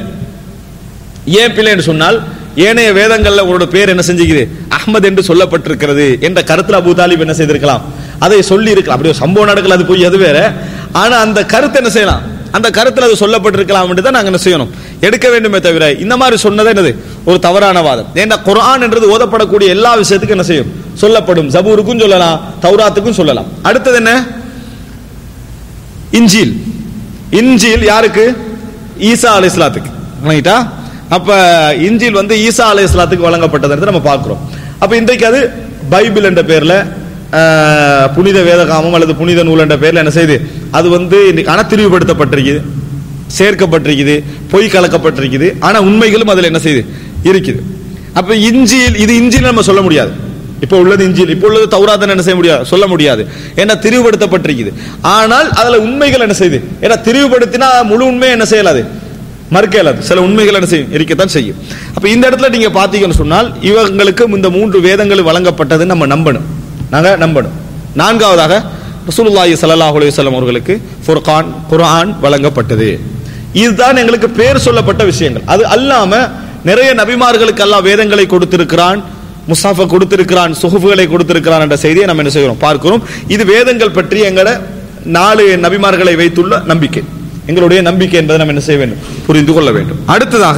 B: ஏன் பிள்ளை என்று சொன்னால் ஏனைய வேதங்கள்ல உங்களோட பேர் என்ன செஞ்சுக்குது அஹ்மத் என்று சொல்லப்பட்டிருக்கிறது என்ற கருத்துல அபூ தாலிப் என்ன செய்திருக்கலாம் அதை சொல்லி இருக்கலாம் அப்படி ஒரு சம்பவம் நடக்கல அது போய் அது வேற ஆனா அந்த கருத்து என்ன செய்யலாம் அந்த கருத்துல அது சொல்லப்பட்டிருக்கலாம் தான் நாங்க என்ன செய்யணும் எடுக்க வேண்டுமே தவிர இந்த மாதிரி சொன்னது என்னது ஒரு தவறான வாதம் ஏன்னா குர்ஆன் என்றது ஓதப்படக்கூடிய எல்லா விஷயத்துக்கும் என்ன செய்யும் சொல்லப்படும் ஜபூருக்கும் சொல்லலாம் தௌராத்துக்கும் சொல்லலாம் அடுத்தது என்ன இன்ஜீல் இன்ஜீல் யாருக்கு ஈசா அலை இஸ்லாத்துக்கு வணங்கிட்டா அப்ப இன்ஜீல் வந்து ஈசா அலை இஸ்லாத்துக்கு வழங்கப்பட்டது நம்ம பார்க்கிறோம் அப்ப இன்றைக்கு அது பைபிள் என்ற பேர்ல ஆஹ், புனித வேதகாமம் அல்லது புனித நூல் என்ற பேர்ல என்ன செய்யுது அது வந்து இன்னைக்கு ஆனா திரிவுபடுத்தப்பட்டிருக்குது சேர்க்கப்பட்டிருக்குது பொய் கலக்கப்பட்டிருக்குது ஆனா உண்மைகளும் அதுல என்ன செய்யுது இருக்குது அப்ப இஞ்சில் இது இஞ்சில் நம்ம சொல்ல முடியாது இப்ப உள்ளது இஞ்சில் இப்ப உள்ளது தௌராதன் என்ன செய்ய முடியாது சொல்ல முடியாது ஏன்னா திரிவுபடுத்தப்பட்டிருக்குது ஆனால் அதுல உண்மைகள் என்ன செய்யுது ஏன்னா திரிவுபடுத்தினா முழு உண்மை என்ன செய்யலாது மறுக்க இயலாது சில உண்மைகள் என்ன செய்யும் இருக்கத்தான் செய்யும் அப்ப இந்த இடத்துல நீங்க பாத்தீங்கன்னு சொன்னால் இவங்களுக்கு இந்த மூன்று வேதங்கள் வழங்கப்பட்டது நம்ம நம்பணும் நாங்க நம்பணும் நான்காவதாக ரசூலுல்லாஹி ஸல்லல்லாஹு அலைஹி வஸல்லம் அவர்களுக்கு ஃபுர்கான் குர்ஆன் வழங்கப்பட்டது இதுதான் எங்களுக்கு பேர் சொல்லப்பட்ட விஷயங்கள் அது அல்லாம நிறைய நபிமார்களுக்கு அல்லாஹ் வேதங்களை கொடுத்திருக்கிறான் முசாஃபை கொடுத்திருக்கிறான் சுஹுஃபுகளை கொடுத்திருக்கிறான் என்ற செய்தியை நம்ம என்ன செய்கிறோம் பார்க்கிறோம் இது வேதங்கள் பற்றி எங்களோட நாலு நபிமார்களை வைத்துள்ள நம்பிக்கை எங்களுடைய நம்பிக்கை என்பதை நம்ம என்ன செய்ய வேண்டும் புரிந்து கொள்ள வேண்டும் அடுத்ததாக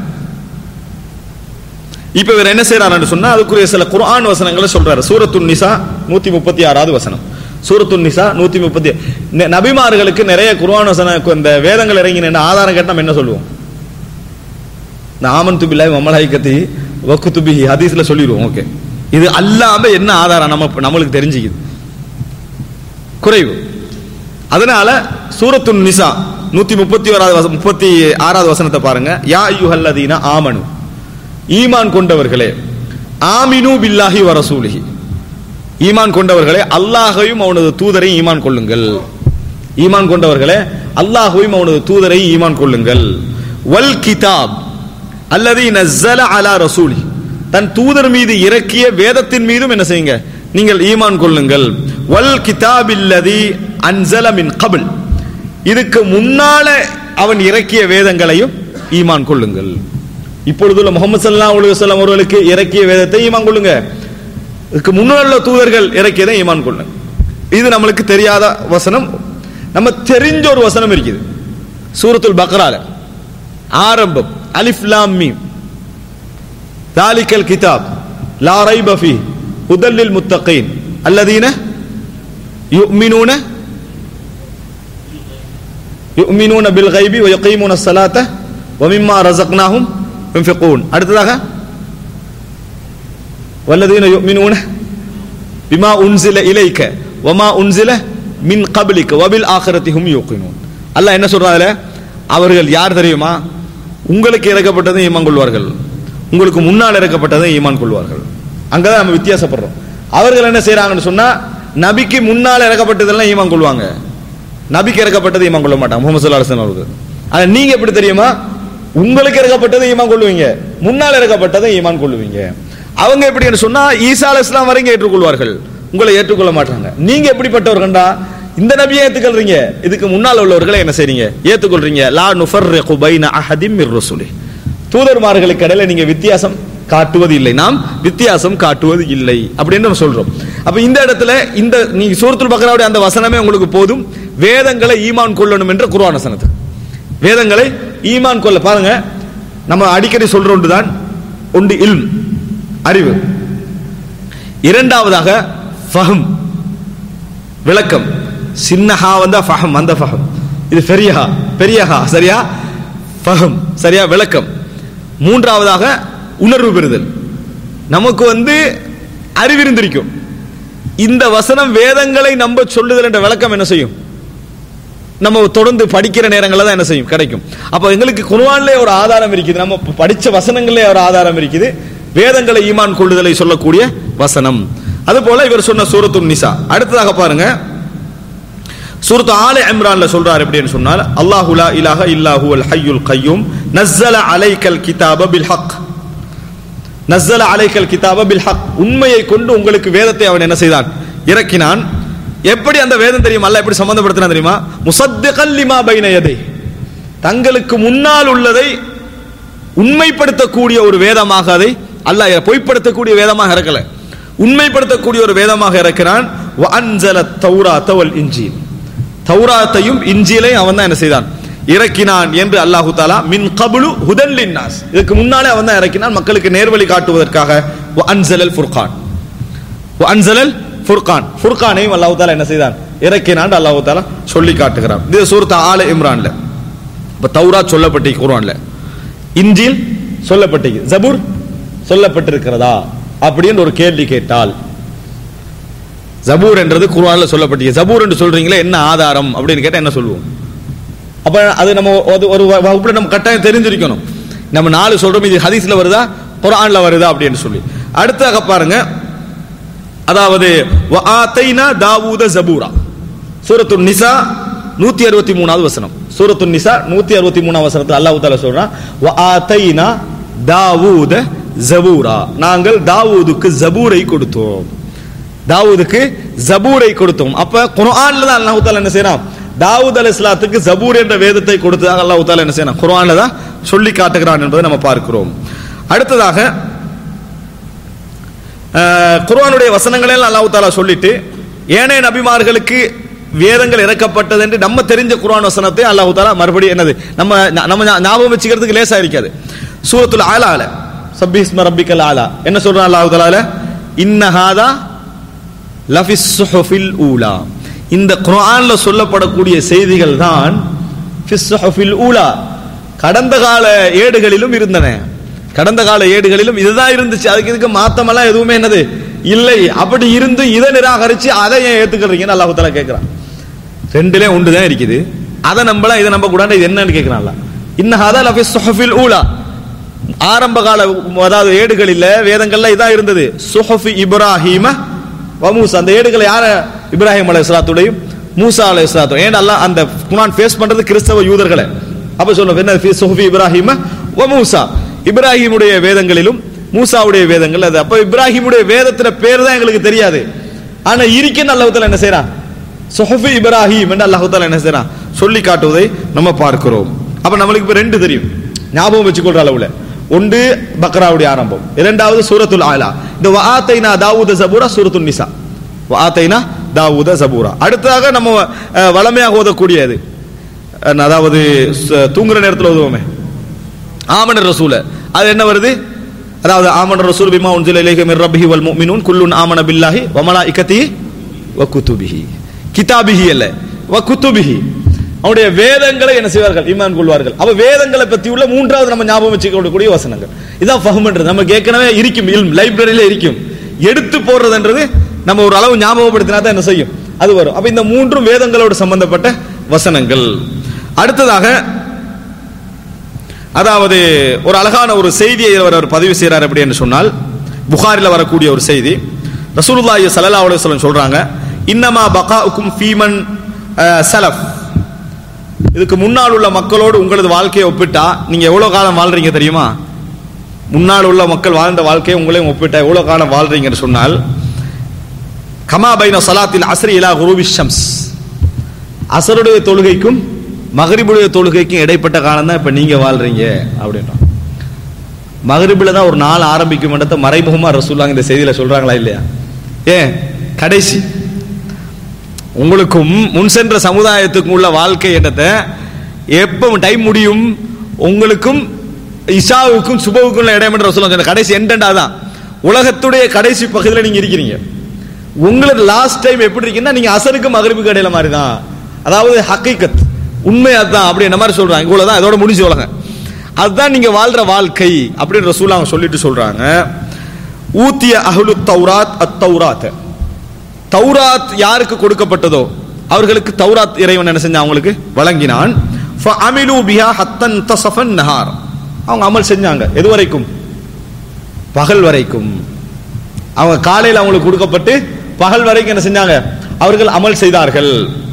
B: இப்ப இவர் என்ன செய்யறாரு சொன்னா அதுக்குரிய சில குர்ஆன் வசனங்களை சொல்றாரு சூரத்துன் நிசா நூத்தி முப்பத்தி ஆறாவது வசனம் சூரத்துன் நிசா நூத்தி முப்பத்தி ந- நபிமார்களுக்கு நிறைய குர்ஆன் வசன இந்த வேதங்கள் இறங்கின ஆதாரம் கேட்டா நம்ம என்ன சொல்லுவோம் இந்த ஆமன் துபில்லாய் மமலாய்கத்தி வக்குத்துபிஹி ஹதீஸ்ல சொல்லிடுவோம் ஓகே இது அல்லாம என்ன ஆதாரம் நம்ம நம்மளுக்கு தெரிஞ்சுக்குது குறைவு அதனால சூரத்துன் நிசா நூத்தி முப்பத்தி ஓராவது வசனம் முப்பத்தி ஆறாவது வசனத்தை பாருங்க யா ஐயுஹல்லதீன ஆமனு ஈமான் கொண்டவர்களே ஆமினு பில்லாஹி வ ரசூலிஹி ஈமான் கொண்டவர்களே அல்லாஹையும் அவனது தூதரையும் ஈமான் கொள்ளுங்கள் ஈமான் கொண்டவர்களே அல்லாஹையும் அவனது தூதரையும் ஈமான் கொள்ளுங்கள் வல் கிதாப் அல்லது நஸ்ஸல அலா ரசூலி தன் தூதர் மீது இறக்கிய வேதத்தின் மீதும் என்ன செய்யுங்க நீங்கள் ஈமான் கொள்ளுங்கள் வல் கிதாபில்லதி அன்சல மின் கபில் இதுக்கு முன்னால அவன் இறக்கிய வேதங்களையும் ஈமான் கொள்ளுங்கள் இப்பொழுதுள்ள முகமது சல்லா அலுவலம் அவர்களுக்கு இறக்கிய வேதத்தை ஈமான் கொள்ளுங்க இதுக்கு முன்னுள்ள தூதர்கள் இறக்கியதை ஈமான் கொள்ளுங்க இது நம்மளுக்கு தெரியாத வசனம் நம்ம தெரிஞ்ச ஒரு வசனம் இருக்குது சூரத்துல் பக்ரால ஆரம்பம் அலிஃப் லாம் மீம் தாலிக்கல் கிதாப் லா ரைப ஃபீ ஹுதல் முத்தகீன் அல்லதீன யுமினூன யுமினூன பில் கைபி வ யகீமுன ஸலாத்த வ மிம்மா ரஸக்னாஹும் யுன்ஃபிகூன் அடுத்ததாக والذين يؤمنون بما أنزل إليك وما أنزل من قبلك وبالآخرة هم يوقنون அல்லாஹ் என்ன சொல்றாங்க அவர்கள் யார் தெரியுமா உங்களுக்கு இறக்கப்பட்டதை ஈமான் கொள்வார்கள் உங்களுக்கு முன்னால் இறக்கப்பட்டதை ஈமான் கொள்வார்கள் அங்கதான் நம்ம வித்தியாசப்படுறோம் அவர்கள் என்ன செய்றாங்கன்னு சொன்னா நபிக்கு முன்னால் இறக்கப்பட்டதெல்லாம் ஈமான் கொள்வாங்க நபிக்கு இறக்கப்பட்டது ஈமான் கொள்ள மாட்டாங்க முகமது சல்லா அலுவலம் அவர்கள் ஆனா நீங்க எப்படி தெரியுமா உங்களுக்கு இறக்கப்பட்டதை ஈமான் கொள்வீங்க முன்னால் இறக்கப்பட்டதை ஈமான் கொள்வீங்க அவங்க எப்படின்னு சொன்னா ஈசா அலைஹிஸ் ஸலாம் வரைக்கும் ஏற்றுக்கொள்வார்கள் உங்களை ஏற்றுக்கொள்ள மாட்டாங்க நீங்க எப்படிப்பட்டவர்கள்டா இந்த நபியை ஏத்துக்கொள்றீங்க இதுக்கு முன்னால் உள்ளவர்களை என்ன செய்றீங்க ஏத்துக்கொள்றீங்க லா நுஃபர்ரிகு பைன அஹதிம் மிர் ருசுலி தூதர்மார்களுக்கு இடையில நீங்க வித்தியாசம் காட்டுவது இல்லை நாம் வித்தியாசம் காட்டுவது இல்லை அப்படின்னு நம்ம சொல்றோம் அப்ப இந்த இடத்துல இந்த நீங்க சூரத்துல் பக்ராவுடைய அந்த வசனமே உங்களுக்கு போதும் வேதங்களை ஈமான் கொள்ளணும் என்ற குர்ஆன் வசனத்து வேதங்களை ஈமான் கொள்ள பாருங்க நம்ம அடிக்கடி சொல்ற ஒன்றுதான் ஒன்று இல்ம் அறிவு இரண்டாவதாக ஃபஹம் விளக்கம் சின்னஹா வந்தா ஃபஹம் அந்த ஃபஹம் இது பெரியஹா பெரியஹா சரியா ஃபஹம் சரியா விளக்கம் மூன்றாவதாக உணர்வு பெறுதல் நமக்கு வந்து அறிவிருந்திருக்கும் இந்த வசனம் வேதங்களை நம்ப சொல்லுதல் என்ற விளக்கம் என்ன செய்யும் நம்ம தொடர்ந்து படிக்கிற நேரங்கள்ல தான் என்ன செய்யும் கிடைக்கும் அப்ப எங்களுக்கு குர்ஆன்ல ஒரு ஆதாரம் இருக்குது நம்ம படிச்ச வசனங்களே ஒரு ஆதாரம் இருக்குது வேதங்களை ஈமான் கொள்ளுதலை சொல்லக்கூடிய வசனம் அதுபோல இவர் சொன்ன சூரத்துன் நிசா அடுத்ததாக பாருங்க சூரத்து ஆல இம்ரான்ல சொல்றார் எப்படின்னு சொன்னால் அல்லாஹு லா இலாஹ இல்லாஹு அல் ஹய்யுல் கய்யூம் நஸ்ஸல அலைக்கல் கிதாப பில் ஹக் நஸ்ஸல அலைக்கல் கிதாப பில் ஹக் உண்மையை கொண்டு உங்களுக்கு வேதத்தை அவன் என்ன செய்தான் இறக்கினான் எப்படி அந்த வேதம் தெரியும் அல்லாஹ் எப்படி சம்பந்தப்படுத்தினா தெரியுமா முசத்திகல் லிமா பைன யதை தங்களுக்கு முன்னால் உள்ளதை உண்மைப்படுத்தக்கூடிய ஒரு வேதமாக அதை அல்லாஹ் பொய்ப்படுத்தக்கூடிய வேதமாக இறக்கல உண்மைப்படுத்தக்கூடிய ஒரு வேதமாக இறக்கிறான் வஅன்ஸல தௌராத்த வல் இன்ஜீல் தௌராத்தையும் இன்ஜீலையும் அவன் தான் என்ன செய்தான் இறக்கினான் என்று அல்லாஹு தாலா மின் கபுலு ஹுதன் லின்னாஸ் இதுக்கு முன்னாலே அவன் தான் இறக்கினான் மக்களுக்கு நேர்வழி காட்டுவதற்காக வஅன்ஸலல் ஃபுர்கான் வஅன்ஸலல் ஃபுர்கான் ஃபுர்கானையும் அல்லாஹு தாலா என்ன செய்தான் இறக்கினான் அல்லாஹு தாலா சொல்லி காட்டுகிறான் இது சூரத் ஆல இம்ரான்ல இப்ப தௌராத் சொல்லப்பட்டு குர்ஆன்ல இன்ஜில் சொல்லப்பட்டு ஜபூர் சொல்லப்பட்டிருக்கிறதா அப்படின்னு ஒரு கேள்வி கேட்டால் ஜபூர் என்றது குர்ஆன்ல சொல்லப்பட்டு ஜபூர் என்று சொல்றீங்களே என்ன ஆதாரம் அப்படின்னு கேட்டா என்ன சொல்லுவோம் அப்ப அது நம்ம ஒரு- ஒரு வகுப்புல நம்ம கட்டாயம் தெரிஞ்சிருக்கணும் நம்ம நாலு சொல்றோம் இது ஹதீஸ்ல வருதா குர்ஆன்ல வருதா அப்படின்னு சொல்லி அடுத்தாக பாருங்க அதாவது வஆத்தைனா தாவூத ஜபூரா சூரத்து நிசா நூத்தி அறுபத்தி மூணாவது வசனம் சூரத்து நிசா நூத்தி அறுபத்தி மூணாவது வசனத்தில் அல்லாஹ் தாலா சொல்றான் வஆத்தைனா தாவூத ஜபூரா நாங்கள் தாவூதுக்கு ஜபூரை கொடுத்தோம் தாவூதுக்கு ஜபூரை கொடுத்தோம் அப்ப குர்ஆன்ல தான் அல்லாஹ் தாலா என்ன செய்யறான் தாவூத் அலைஹிஸ்ஸலாத்துக்கு ஜபூர் என்ற வேதத்தை கொடுத்ததாக அல்லாஹ் தாலா என்ன செய்யறான் குர்ஆன்ல தான் சொல்லி காட்டுகிறான் என்பதை நம்ம பார்க்கிறோம் அடுத்ததாக அஹ், குர்ஆனுடைய வசனங்களை எல்லாம் அல்லாஹ் தாலா சொல்லிட்டு ஏனைய நபிமார்களுக்கு வேதங்கள் இறக்கப்பட்டது என்று நம்ம தெரிஞ்ச குர்ஆன் வசனத்தை அல்லாஹ் தாலா மறுபடியும் என்னது நம்ம நம்ம ஞா- ஞாபகம் வச்சுக்கிறதுக்கு லேசா இருக்காது சூரத்துல் ஆலால சப்பிஸ்ம ரப்பிக்கல் ஆலா என்ன சொல்றான் அல்லாஹ் தாலா இன்னஹாதா லஃபிஸ் சுஹுஃபில் ஊலா இந்த குர்ஆன்ல சொல்லப்படக்கூடிய செய்திகள் தான் ஃபிஸ் சுஹுஃபில் ஊலா கடந்த கால ஏடுகளிலும் இருந்தன கடந்த கால ஏடுகளிலும் இதுதான் இருந்துச்சு அதுக்கு இதுக்கு மாத்தமெல்லாம் எதுவுமே என்னது இல்லை அப்படி இருந்து இதை நிராகரிச்சு அதை ஏன் ஏத்துக்கிறீங்கன்னு அல்லாஹ் தஆலா கேட்கிறான் ரெண்டுலயும் ஒன்று தான் இருக்குது அதை நம்பலாம் இதை நம்ப கூடாது இது என்னன்னு கேட்கிறான்ல இன்னஹாதா லஃபிஸ் சுஹுஃபில் ஊலா ஆரம்ப கால அதாவது ஏடுகளில் வேதங்கள்ல இதான் இருந்தது சுஹஃபி இப்ராஹிம வ மூசா அந்த ஏடுகளை யார இப்ராஹிம் அலைஹிஸ்ஸலாத்துடையும் மூசா அலைஹிஸ்ஸலாத்து ஏன் அல்லாஹ் அந்த குர்ஆன் ஃபேஸ் பண்றது கிறிஸ்தவ யூதர்களை அப்ப சொல்லுவோம் என்ன ஃபி சுஹஃபி இப்ராஹிம வ மூசா இப்ராஹிமுடைய வேதங்களிலும் மூசாவுடைய வேதங்கள் அது அப்ப இப்ராஹிமுடைய வேதத்தின பேர் தான் எங்களுக்கு தெரியாது ஆனா இருக்குன்னு அல்லாஹ் தஆலா என்ன செய்றான் சுஹஃபி இப்ராஹிம் என்று அல்லாஹ் தஆலா என்ன செய்றான் சொல்லி காட்டுவதை நம்ம பார்க்கிறோம் அப்ப நம்மளுக்கு இப்ப ரெண்டு தெரியும் ஞாபகம் வச்சுக்கொள்ற அளவுல ஒன்று பக்ராவுடைய ஆரம்பம் இரண்டாவது சூரத்துல் ஆலா இந்த வஆத்தைனா தாவூத ஜபூரா சூரத்துல் நிசா வஆத்தைனா தாவூத ஜபூரா அடுத்ததாக நம்ம அஹ், வளமையாக ஓதக்கூடியது அஹ், அதாவது ச- தூங்குற நேரத்தில் ஓதுவோமே ஆமனர் ரசூல அது என்ன வருது அதாவது ஆமனர் ரசூல் பிமா உன்சில இலைஹி மிர் ரப்பிஹி வல் முஃமினூன் குல்லுன் ஆமன பில்லாஹி வ மலாயிகத்திஹி வ குதுபிஹி கிதாபிஹி அல்ல வ குதுபிஹி அவருடைய வேதங்களை என்ன செய்வார்கள் ஈமான் கொள்வார்கள் அவ வேதங்களை பத்தி உள்ள மூன்றாவது நம்ம ஞாபகம் வச்சுக்கக்கூடிய வசனங்கள் இதான் ஃபஹம்ன்றது நமக்கு ஏற்கனவே இருக்கும் இல்ம் லைப்ரரியில இருக்கும் எடுத்து போடுறதுன்றது நம்ம ஒரு அளவு ஞாபகப்படுத்தினா தான் என்ன செய்யும் அது வரும் அப்ப இந்த மூன்றும் வேதங்களோடு சம்பந்தப்பட்ட வசனங்கள் அடுத்ததாக அதாவது ஒரு அழகான ஒரு செய்தியை அவர் அவர் பதிவு செய்கிறார் எப்படி என்று சொன்னால் புகாரில் வரக்கூடிய ஒரு செய்தி ரசூலுல்லாஹி ஸல்லல்லாஹு அலைஹி வஸல்லம் சொல்றாங்க இன்னமா பகாஉக்கும் ஃபீமன் அஹ், சலஃப் இதுக்கு முன்னால் உள்ள மக்களோடு உங்களது வாழ்க்கையை ஒப்பிட்டா நீங்க எவ்வளவு காலம் வாழ்றீங்க தெரியுமா முன்னால் உள்ள மக்கள் வாழ்ந்த வாழ்க்கையை உங்களையும் ஒப்பிட்டா எவ்வளவு காலம் வாழ்றீங்கன்னு சொன்னால் கமா பைன சலாத்தில் அஸ்ரி இலா குருபி ஷம்ஸ் அசருடைய தொழுகைக்கும் மகரிபுடைய தொழுகைக்கும் இடைப்பட்ட காலம் தான் இப்ப நீங்க வாழ்றீங்க அப்படின்றோம் மகரிபில் தான் ஒரு நாள் ஆரம்பிக்கும் இடத்த மறைமுகமா ரசூல்லாங்க இந்த செய்தியில சொல்றாங்களா இல்லையா ஏன் கடைசி உங்களுக்கும் முன் சென்ற சமுதாயத்துக்கும் உள்ள வாழ்க்கை என்னத்தை எப்போ டைம் முடியும் உங்களுக்கும் இஷாவுக்கும் சுபவுக்கும் உள்ள இடம் என்று சொல்லுவாங்க சொன்ன கடைசி எண்டா தான் உலகத்துடைய கடைசி பகுதியில் நீங்க இருக்கிறீங்க உங்களது லாஸ்ட் டைம் எப்படி இருக்குன்னா நீங்க அசருக்கு மகரிபுக்கு இடையில மாதிரி தான் அதாவது ஹக்கீக்கத் உண்மை அதுதான் அப்படின்ற மாதிரி சொல்றாங்க இவ்வளவுதான் இதோட முடிஞ்சு உலகம் அதுதான் நீங்க வாழ்ற வாழ்க்கை அப்படின்னு ரசூல் அவங்க சொல்லிட்டு சொல்றாங்க ஊத்திய அஹ்லு தௌராத் அத் தௌராத் தௌராத் யாருக்கு கொடுக்கப்பட்டதோ அவர்களுக்கு தௌராத் இறைவன் என்ன செஞ்சான் அவங்களுக்கு வழங்கினான் ஃபஅமிலு பிஹா ஹத்தன் தஸஃபன் நஹார் அவங்க அமல் செஞ்சாங்க எது வரைக்கும் பகல் வரைக்கும் அவங்க காலையில் அவங்களுக்கு கொடுக்கப்பட்டு பகல் வரைக்கும் என்ன செஞ்சாங்க அவர்கள் அமல் செய்தார்கள்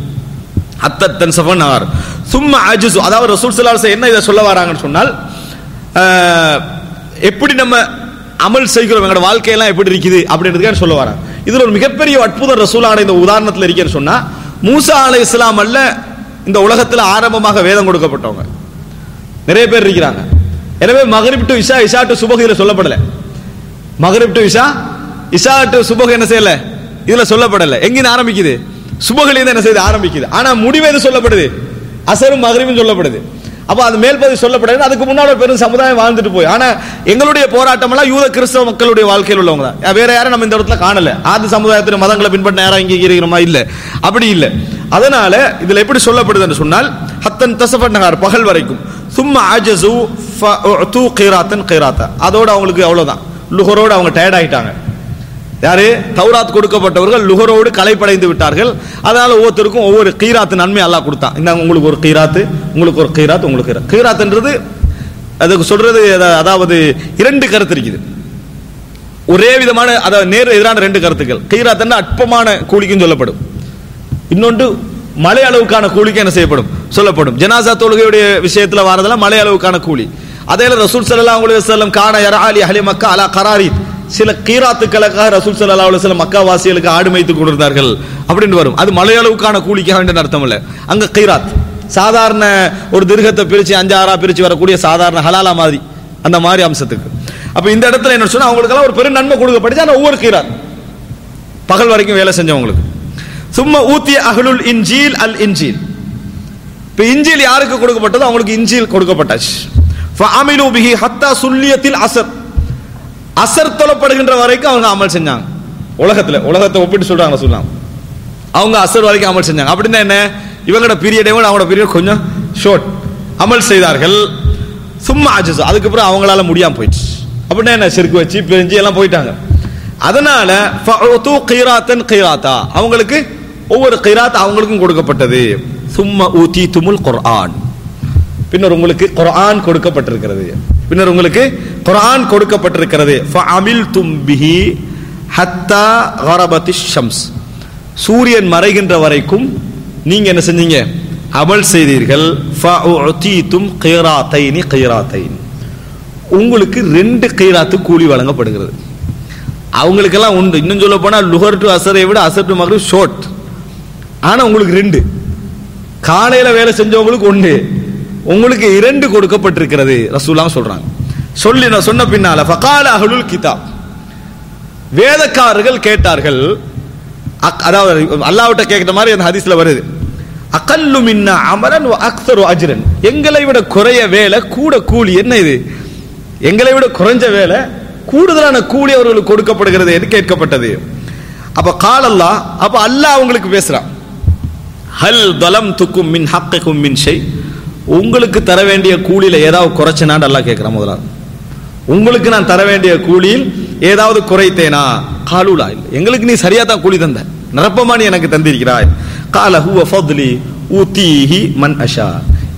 B: அத்தத்தன் சஃபன் நஹார் சும்மா அஜுசு அதாவது ரசூல் ஸல்லல்லாஹு அலைஹி வஸல்லம் என்ன இதை சொல்ல வராங்கன்னு சொன்னால் ஆஹ், எப்படி நம்ம அமல் செய்கிறோம் எங்களோட வாழ்க்கையெல்லாம் எப்படி இருக்குது அப்படின்றதுக்காக சொல்ல வராங்க இதுல ஒரு மிகப்பெரிய அற்புத ரசூலான இந்த உதாரணத்தில் இருக்கேன்னு சொன்னா மூசா அலை இஸ்லாம் அல்ல இந்த உலகத்தில் ஆரம்பமாக வேதம் கொடுக்கப்பட்டவங்க நிறைய பேர் இருக்கிறாங்க எனவே மகரிப் டு இஷா இஷா டு சுபஹ் இதுல சொல்லப்படல மகரிப் டு இஷா இஷா டு சுபஹ் என்ன செய்யல இதுல சொல்லப்படல எங்கிருந்து ஆரம்பிக்குது சுபஹ்ல என்ன செய்யுது ஆரம்பிக்குது ஆனா முடிவு எது சொல்லப்படுது அசரும் மகரிபும் சொல்லப்படுது அப்ப அது மேல் பகுதி சொல்லப்படுது அதுக்கு முன்னாடி ஒரு பெரும் சமுதாயம் வாழ்ந்துட்டு போய் ஆனா எங்களுடைய போராட்டம் எல்லாம் யூத கிறிஸ்தவ மக்களுடைய வாழ்க்கையில் உள்ளவங்க தான் வேற யாரும் நம்ம இந்த இடத்துல காணல ஆதி சமுதாயத்தின் மதங்களை பின்பற்ற யாரும் இங்கே இருக்கிறோமா இல்ல அப்படி இல்ல அதனால இதுல எப்படி சொல்லப்படுதுன்னு சொன்னால் ஹத்தன் தசஃபன் நகார் பகல் வரைக்கும் சும்மா ஆஜசு தூ கைராத்தன் கைராத்தா அதோட அவங்களுக்கு அவ்வளவுதான் லுகரோடு அவங்க டயர்ட் ஆயிட்டாங்க யாரு தௌராத் கொடுக்கப்பட்டவர்கள் லுகரோடு கலைப்படைந்து விட்டார்கள் அதனால ஒவ்வொருத்தருக்கும் ஒவ்வொரு கீராத்து நன்மை அல்லாஹ் கொடுத்தான் இந்த உங்களுக்கு ஒரு கீராத்து உங்களுக்கு ஒரு கீராத் உங்களுக்கு கீராத் கீராத்துன்றது அதுக்கு சொல்றது அத- அதாவது இரண்டு கருத்து இருக்குது ஒரே விதமான அதாவது நேர் எதிரான ரெண்டு கருத்துக்கள் கீராத்துன்னா அற்பமான கூலிக்கும் சொல்லப்படும் இன்னொன்று மலை அளவுக்கான கூலிக்கு என்ன செய்யப்படும் சொல்லப்படும் ஜனாசா தொழுகையுடைய விஷயத்துல வரதெல்லாம் மலை அளவுக்கான கூலி அதே ரசூல் ஸல்லல்லாஹு அலைஹி வஸல்லம் கான யரஅலி அஹ்லி மக்கா அலா கராரீத் சில கீராத்துக்களுக்காக ரசூல் ஸல்லல்லாஹு அலைஹி வஸல்லம் மக்கா வாசிகளுக்கு ஆடு மேய்த்து கொண்டிருந்தார்கள் அப்படின்னு வரும் அது மலை அளவுக்கான கூலிக்காக வேண்டிய அர்த்தம் இல்ல அங்க கீராத் சாதாரண ஒரு திருகத்தை பிரிச்சு அஞ்சு ஆறா பிரிச்சு வரக்கூடிய சாதாரண ஹலாலா மாதிரி அந்த மாதிரி அம்சத்துக்கு அப்ப இந்த இடத்துல என்ன சொன்னா அவங்களுக்கெல்லாம் ஒரு பெரும் நன்மை கொடுக்கப்பட்டுச்சு ஆனா ஒவ்வொரு கீராத் பகல் வரைக்கும் வேலை செஞ்சவங்களுக்கு சும்மா ஊத்திய அஹ்லுல் இன்ஜீல் அல் இன்ஜீல் இப்ப இன்ஜீல் யாருக்கு கொடுக்கப்பட்டதோ அவங்களுக்கு இன்ஜீல் கொடுக்கப்பட்டாச்சு ஃபஅமிலு பிஹி ஹத்தா சுல்லியத்தில் அசர் அசர் தொழப்படுகின்ற வரைக்கும் அவங்க அமல் செஞ்சாங்க உலகத்துல உலகத்தை ஒப்பிட்டு சொல்றாங்க சொல்லலாம் அவங்க அசர் வரைக்கும் அமல் செஞ்சாங்க அப்படின்னா என்ன இவங்களோட பீரியடை விட அவங்களோட பீரியட் கொஞ்சம் ஷார்ட் அமல் செய்தார்கள் சும்மா அஜஸ் அதுக்கப்புறம் அவங்களால முடியாம போயிடுச்சு அப்படின்னா என்ன செருக்கு வச்சு பிரிஞ்சு எல்லாம் போயிட்டாங்க அதனால ஃபஅது கீராத்தன் கீராத்தா அவங்களுக்கு ஒவ்வொரு கீராத் அவங்களுக்கும் கொடுக்கப்பட்டது சும்மா ஊதி துமுல் குர்ஆன் பின்னர் உங்களுக்கு குர்ஆன் கொடுக்கப்பட்டிருக்கிறது பின்னர் உங்களுக்கு குர்ஆன் கொடுக்கப்பட்டிருக்கிறது ஃபஅமில்தும் பிஹி ஹத்தா கரபத்திஷ் ஷம்ஸ் சூரியன் மறைகின்ற வரைக்கும் நீங்க என்ன செஞ்சீங்க அமல் செய்தீர்கள் ஃபஉதீதும் கீராத்தைனி கீராத்தைன் உங்களுக்கு ரெண்டு கீராத்து கூலி வழங்கப்படுகிறது அவங்களுக்கெல்லாம் உண்டு இன்னும் சொல்ல போனா லுகர் டு அசரை விட அசர் டு மகரிப் ஷோர்ட் ஆனா உங்களுக்கு ரெண்டு காலையில வேலை செஞ்சவங்களுக்கு ஒன்று உங்களுக்கு இரண்டு கொடுக்கப்பட்டிருக்கிறது ரசூலாம் சொல்றாங்க சொல்லி நான் சொன்ன பின்னால ஃபகால அஹ்லுல் கிதாப் வேதக்காரர்கள் கேட்டார்கள் அக்- அதாவது அல்லாஹ்விட்ட கேட்கிற மாதிரி அந்த ஹதீஸ்ல வருது அகல்லு மின்னா அமரன் வ அக்ஸரு அஜ்ரன் எங்களை விட குறைய வேலை கூட கூலி என்ன இது எங்களை விட குறைஞ்ச வேலை கூடுதலான கூலி அவர்களுக்கு கொடுக்கப்படுகிறது என்று கேட்கப்பட்டது அப்ப கால் அல்லாஹ் அப்ப அல்லாஹ் அவங்களுக்கு பேசுறான் ஹல் தலம் துக்கும் மின் ஹக்குக்கும் மின் ஷை உங்களுக்கு தர வேண்டிய கூலியில ஏதாவது குறைச்சனான்னு அல்லாஹ் கேட்கிறான் முதலாவது உங்களுக்கு நான் தர வேண்டிய கூலியில் ஏதாவது குறைத்தேனா காலூலா இல்லை எங்களுக்கு நீ சரியா தான் கூலி தந்த நிரப்பமா நீ எனக்கு தந்திருக்கிறாய் கால ஹுவ ஃபத்லி ஊத்தீஹி மன் அஷா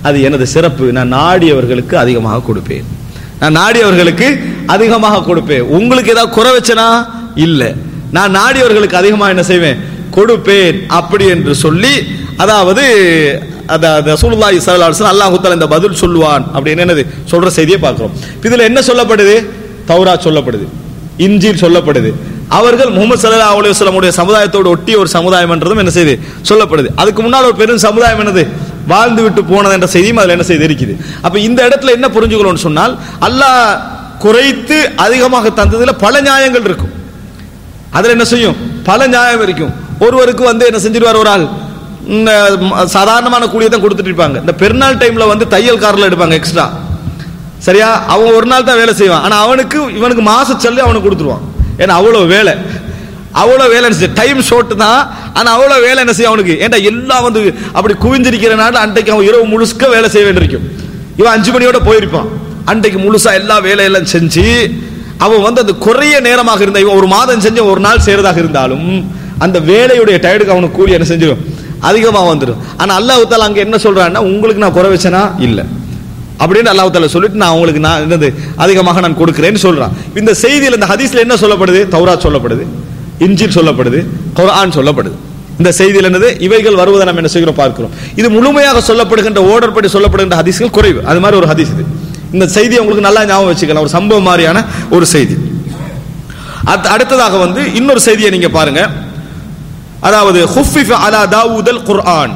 B: அது எனது சிறப்பு நான் நாடியவர்களுக்கு அதிகமாக கொடுப்பேன் நான் நாடியவர்களுக்கு அதிகமாக கொடுப்பேன் உங்களுக்கு ஏதாவது குறை வச்சனா இல்ல நான் நாடியவர்களுக்கு அதிகமாக என்ன செய்வேன் கொடுப்பேன் அப்படி என்று சொல்லி அதாவது அதாவது ரசூலுல்லாஹி ஸல்லல்லாஹு அலைஹி வஸல்லம் அல்லாஹ் தஆலா இந்த பதில் சொல்லுவான் அப்படின்னு என்னது சொல்ற செய்தியை பார்க்கிறோம் இதுல என்ன சொல்லப்படுது தௌராத் சொல்லப்படுது இன்ஜீல் சொல்லப்படுது அவர்கள் முகமது ஸல்லல்லாஹு அலைஹி வஸல்லமுடைய சமுதாயத்தோடு ஒட்டிய ஒரு சமுதாயம் என்றதும் என்ன செய்யுது சொல்லப்படுது அதுக்கு முன்னால் ஒரு பெரும் சமுதாயம் என்னது வாழ்ந்து விட்டு போனது என்ற செய்தியும் அதுல என்ன செய்து இருக்குது அப்ப இந்த இடத்துல என்ன புரிஞ்சுக்கணும்னு சொன்னால் அல்லாஹ் குறைத்து அதிகமாக தந்ததுல பல நியாயங்கள் இருக்கும் அதுல என்ன செய்யும் பல நியாயம் இருக்கும் ஒருவருக்கு வந்து என்ன செஞ்சிருவார் ஒரு ஆள் இந்த ம- சாதாரணமான கூலியை தான் கொடுத்துட்டு இருப்பாங்க இந்த பெருநாள் டைம்ல வந்து தையல் காரில் எடுப்பாங்க எக்ஸ்ட்ரா சரியா அவன் ஒரு நாள் தான் வேலை செய்வான் ஆனா அவனுக்கு இவனுக்கு மாச சொல்லி அவனுக்கு கொடுத்துருவான் ஏன்னா அவ்வளவு வேலை அவ்வளவு வேலை டைம் ஷார்ட் தான் ஆனா அவ்வளவு வேலை என்ன செய்யும் அவனுக்கு ஏன்டா எல்லாம் வந்து அப்படி குவிஞ்சிருக்கிற நாள் அன்றைக்கு அவன் இரவு முழுக்க வேலை செய்ய வேண்டியிருக்கும் இவன் அஞ்சு மணியோட போயிருப்பான் அன்றைக்கு முழுசா எல்லா வேலையெல்லாம் செஞ்சு அவன் வந்து அந்த குறைய நேரமாக இருந்த இவன் ஒரு மாதம் செஞ்ச ஒரு நாள் செய்யறதாக இருந்தாலும் அந்த வேலையுடைய டயர்டுக்கு அவனுக்கு கூலி என்ன செஞ்சிடும் அதிகமா வந்துடும் ஆனா அல்லாஹ் தாலா அங்க என்ன சொல்றான்னா உங்களுக்கு நான் குறை வச்சேனா இல்ல அப்படின்னு அல்லாஹ் தாலா சொல்லிட்டு நான் உங்களுக்கு நான் என்னது அதிகமாக நான் கொடுக்கிறேன்னு சொல்றான் இந்த செய்தியில் இந்த ஹதீஸ்ல என்ன சொல்லப்படுது தௌராத் சொல்லப்படுது இன்ஜில் சொல்லப்படுது குர்ஆன் சொல்லப்படுது இந்த செய்தியில் என்னது இவைகள் வருவதை நம்ம என்ன செய்கிறோம் பார்க்கிறோம் இது முழுமையாக சொல்லப்படுகின்ற ஓர்டர் படி சொல்லப்படுகின்ற ஹதீஸ்கள் குறைவு அது மாதிரி ஒரு ஹதீஸ் இது இந்த செய்தியை உங்களுக்கு நல்லா ஞாபகம் வச்சுக்கலாம் ஒரு சம்பவம் மாதிரியான ஒரு செய்தி அத்- அடுத்ததாக வந்து இன்னொரு செய்தியை நீங்க பாருங்க அதாவது ஹுஃபிஃப அலா தாவூதல் குர்ஆன்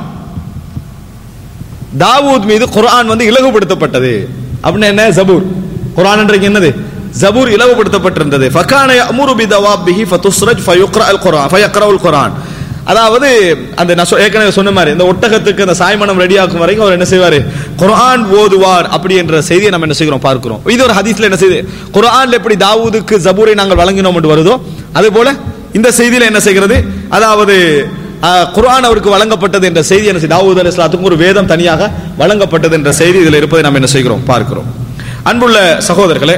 B: தாவூத் மீது குர்ஆன் வந்து இலகுபடுத்தப்பட்டது அப்படின்னு என்ன ஜபூர் குர்ஆன்ன்றது என்னது ஜபூர் இலகுபடுத்தப்பட்டிருந்தது ஃபகான யஅமுரு பிதவாபிஹி ஃபதுஸ்ரஜ் ஃபயுக்ரா அல் குர்ஆன் ஃபயக்ரவுல் குர்ஆன் அதாவது அந்த நான் சொ- ஏற்கனவே சொன்ன மாதிரி இந்த ஒட்டகத்துக்கு அந்த சாய்மனம் ரெடி ஆக்கும் வரைக்கும் அவர் என்ன செய்வாரு குர்ஆன் ஓதுவார் அப்படி என்ற செய்தியை நம்ம என்ன செய்கிறோம் பார்க்கிறோம் இது ஒரு ஹதீஸ்ல என்ன செய்யுது குர்ஆன்ல எப்படி தாவூதுக்கு ஜபூரை நாங்கள் வழங்கினோம் என்று வருதோ அதே போல இந்த செய்தியில என்ன செய்கிறது அதாவது ஆஹ், குர்ஆன் அவருக்கு வழங்கப்பட்டது என்ற செய்தி என்ன செய்யுது? தாவூத் அலி இஸ்லாத்துக்கு ஒரு வேதம் தனியாக வழங்கப்பட்டது என்ற செய்தி இதில் இருப்பதை நாம் என்ன செய்கிறோம் பார்க்கிறோம் அன்புள்ள சகோதரர்களே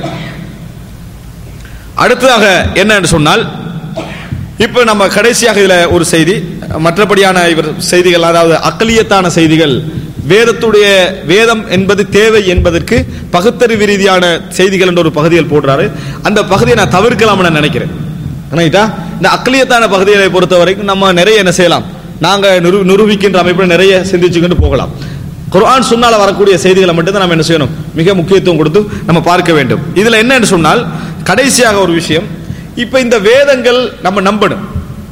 B: அடுத்ததாக என்ன என்று சொன்னால் இப்போ நம்ம கடைசியாக இதுல ஒரு செய்தி மற்றபடியான இவர் செய்திகள் அதாவது அக்கலியத்தான செய்திகள் வேதத்துடைய வேதம் என்பது தேவை என்பதற்கு பகுத்தறிவு ரீதியான செய்திகள் என்ற ஒரு பகுதியில் போடுறாரு அந்த பகுதியை நான் தவிர்க்கலாம்னு நான் நினைக்கிறேன் ரைட்டா இந்த அக்கலியத்தான பகுதிகளை பொறுத்த வரைக்கும் நம்ம நிறைய என்ன செய்யலாம் நாங்க நிரு- நிரூபிக்கின்ற அமைப்பில் நிறைய சிந்திச்சுக்கிட்டு போகலாம் குர்ஆன் சுன்னால வரக்கூடிய செய்திகளை மட்டும்தான் நம்ம என்ன செய்யணும் மிக முக்கியத்துவம் கொடுத்து நம்ம பார்க்க வேண்டும் இதுல என்னன்னு சொன்னால் கடைசியாக ஒரு விஷயம் இப்ப இந்த வேதங்கள் நம்ம நம்பணும்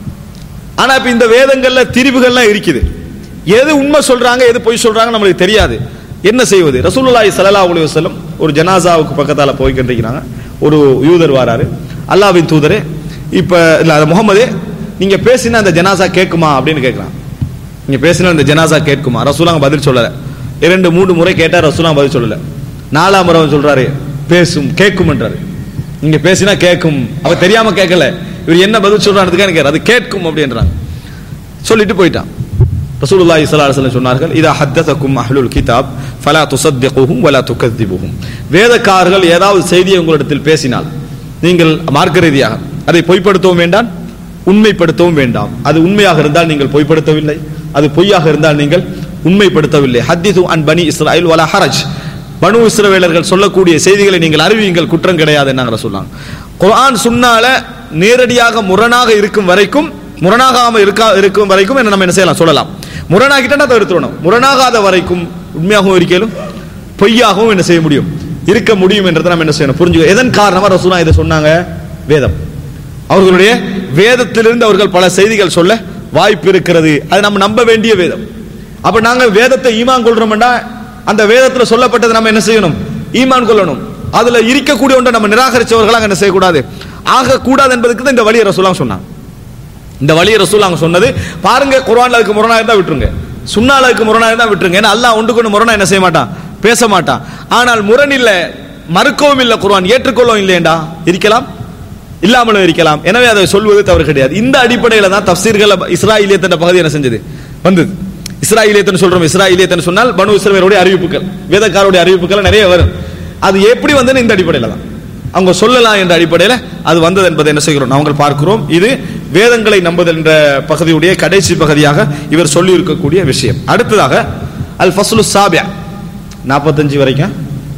B: ஆனா இப்ப இந்த வேதங்கள்ல திரிவுகள்லாம் இருக்குது எது உண்மை சொல்றாங்க எது பொய் சொல்றாங்க நம்மளுக்கு தெரியாது என்ன செய்வது ரசூலுல்லாஹி ஸல்லல்லாஹு அலைஹி வஸல்லம் ஒரு ஜனாசாவுக்கு பக்கத்தால போய்கிட்டு இருக்கிறாங்க ஒரு யூதர் வராரு அல்லாஹ்வின் தூதரே இப்ப இல்ல அது முகமதே நீங்க பேசினா அந்த ஜனாசா கேட்குமா அப்படின்னு கேட்கறான் நீங்க பேசினா அந்த ஜனாசா கேட்குமா ரசூலாங்க பதில் சொல்லல இரண்டு மூன்று முறை கேட்டா ரசூலாங்க பதில் சொல்லல நாலாம் முறை அவர் சொல்றாரு பேசும் கேட்கும்ன்றாரு நீங்க பேசினா கேட்கும் அவ தெரியாம கேட்கல இவர் என்ன பதில் சொல்றான்றதுக்காக எனக்கு அது கேட்கும் அப்படின்றாங்க சொல்லிட்டு போயிட்டான் ரசூலுல்லாஹி ஸல்லல்லாஹு அலைஹி வஸல்லம் சொன்னார்கள் இதா ஹத்தஸக்கும் அஹ்லுல் கிதாப் ஃபலா துஸத்திகுஹும் வலா துகذிபுஹும் வேதக்காரர்கள் ஏதாவது செய்தியை உங்களிடத்தில் பேசினால் நீங்கள் மார்க்க ரீதியாக அதை பொய்ப்படுத்தவும் வேண்டாம் உண்மைப்படுத்தவும் வேண்டாம் அது உண்மையாக இருந்தால் நீங்கள் பொய்ப்படுத்தவில்லை அது பொய்யாக இருந்தால் நீங்கள் உண்மைப்படுத்தவில்லை ஹத்திது அன் பனி இஸ்ராயில் வலா ஹரஜ் பனு இஸ்ரவேலர்கள் சொல்லக்கூடிய செய்திகளை நீங்கள் அறிவியுங்கள் குற்றம் கிடையாது நாங்க சொன்னாங்க குர்ஆன் சுன்னால நேரடியாக முரணாக இருக்கும் வரைக்கும் முரணாகாம இருக்கா இருக்கும் வரைக்கும் என்ன நம்ம என்ன செய்யலாம் சொல்லலாம் முரணாகிட்டா தவிர்த்துடணும் முரணாகாத வரைக்கும் உண்மையாகவும் இருக்கலும் பொய்யாகவும் என்ன செய்ய முடியும் இருக்க முடியும் என்றதை நம்ம என்ன செய்யணும் புரிஞ்சுக்க எதன் காரணமா ரசூலா இதை சொன்னாங்க வேதம் அவர்களுடைய வேதத்திலிருந்து அவர்கள் பல செய்திகள் சொல்ல வாய்ப்பு இருக்கிறது அது நம்ம நம்ப வேண்டிய வேதம் அப்ப நாங்க வேதத்தை ஈமான் கொள்றோம்னா அந்த வேதத்துல சொல்லப்பட்டது நம்ம என்ன செய்யணும் ஈமான் கொள்ளணும் அதுல இருக்கக்கூடிய ஒன்றை நம்ம நிராகரிச்சவர்களாக என்ன செய்யக்கூடாது ஆக கூடாது என்பதுக்கு தான் இந்த வழியை ரசூலாம் சொன்னாங்க இந்த வழியை ரசூல் அவங்க சொன்னது பாருங்க குர்ஆன்ல அதுக்கு முரணா இருந்தா விட்டுருங்க சுன்னால அதுக்கு முரணா இருந்தா விட்டுருங்க ஏன்னா அல்லாஹ் ஒன்றுக்கு ஒன்று முரணா என்ன செய்ய மாட்டான் பேச மாட்டான் ஆனால் முரண் இல்ல மறுக்கவும் இல்லை குர்ஆன் ஏற்றுக்கொள்ளவும் இல்லையேண்டா இருக்கலாம் இல்லாமலும் இருக்கலாம் எனவே அதை சொல்வது தவறு கிடையாது இந்த அடிப்படையில தான் தப்சீர்கள் இஸ்ராயிலியத்தின் பகுதி என்ன செஞ்சது வந்தது இஸ்ராயிலியத்தன் சொல்றோம் இஸ்ராயிலியத்தன் சொன்னால் பனு இஸ்ரவேலுடைய அறிவிப்புகள் வேதக்காரருடைய அறிவிப்புகள் நிறைய வரும் அது எப்படி வந்ததுன்னு இந்த அடிப்படையில தான் அவங்க சொல்லலாம் என்ற அடிப்படையில் அது வந்தது என்பதை என்ன செய்கிறோம் நாங்கள் பார்க்கிறோம் இது வேதங்களை நம்புதல் என்ற பகுதியுடைய கடைசி பகுதியாக இவர் சொல்லி இருக்கக்கூடிய விஷயம் அடுத்ததாக அல் ஃபஸ்லு சாபியா நாற்பத்தஞ்சு வரைக்கும்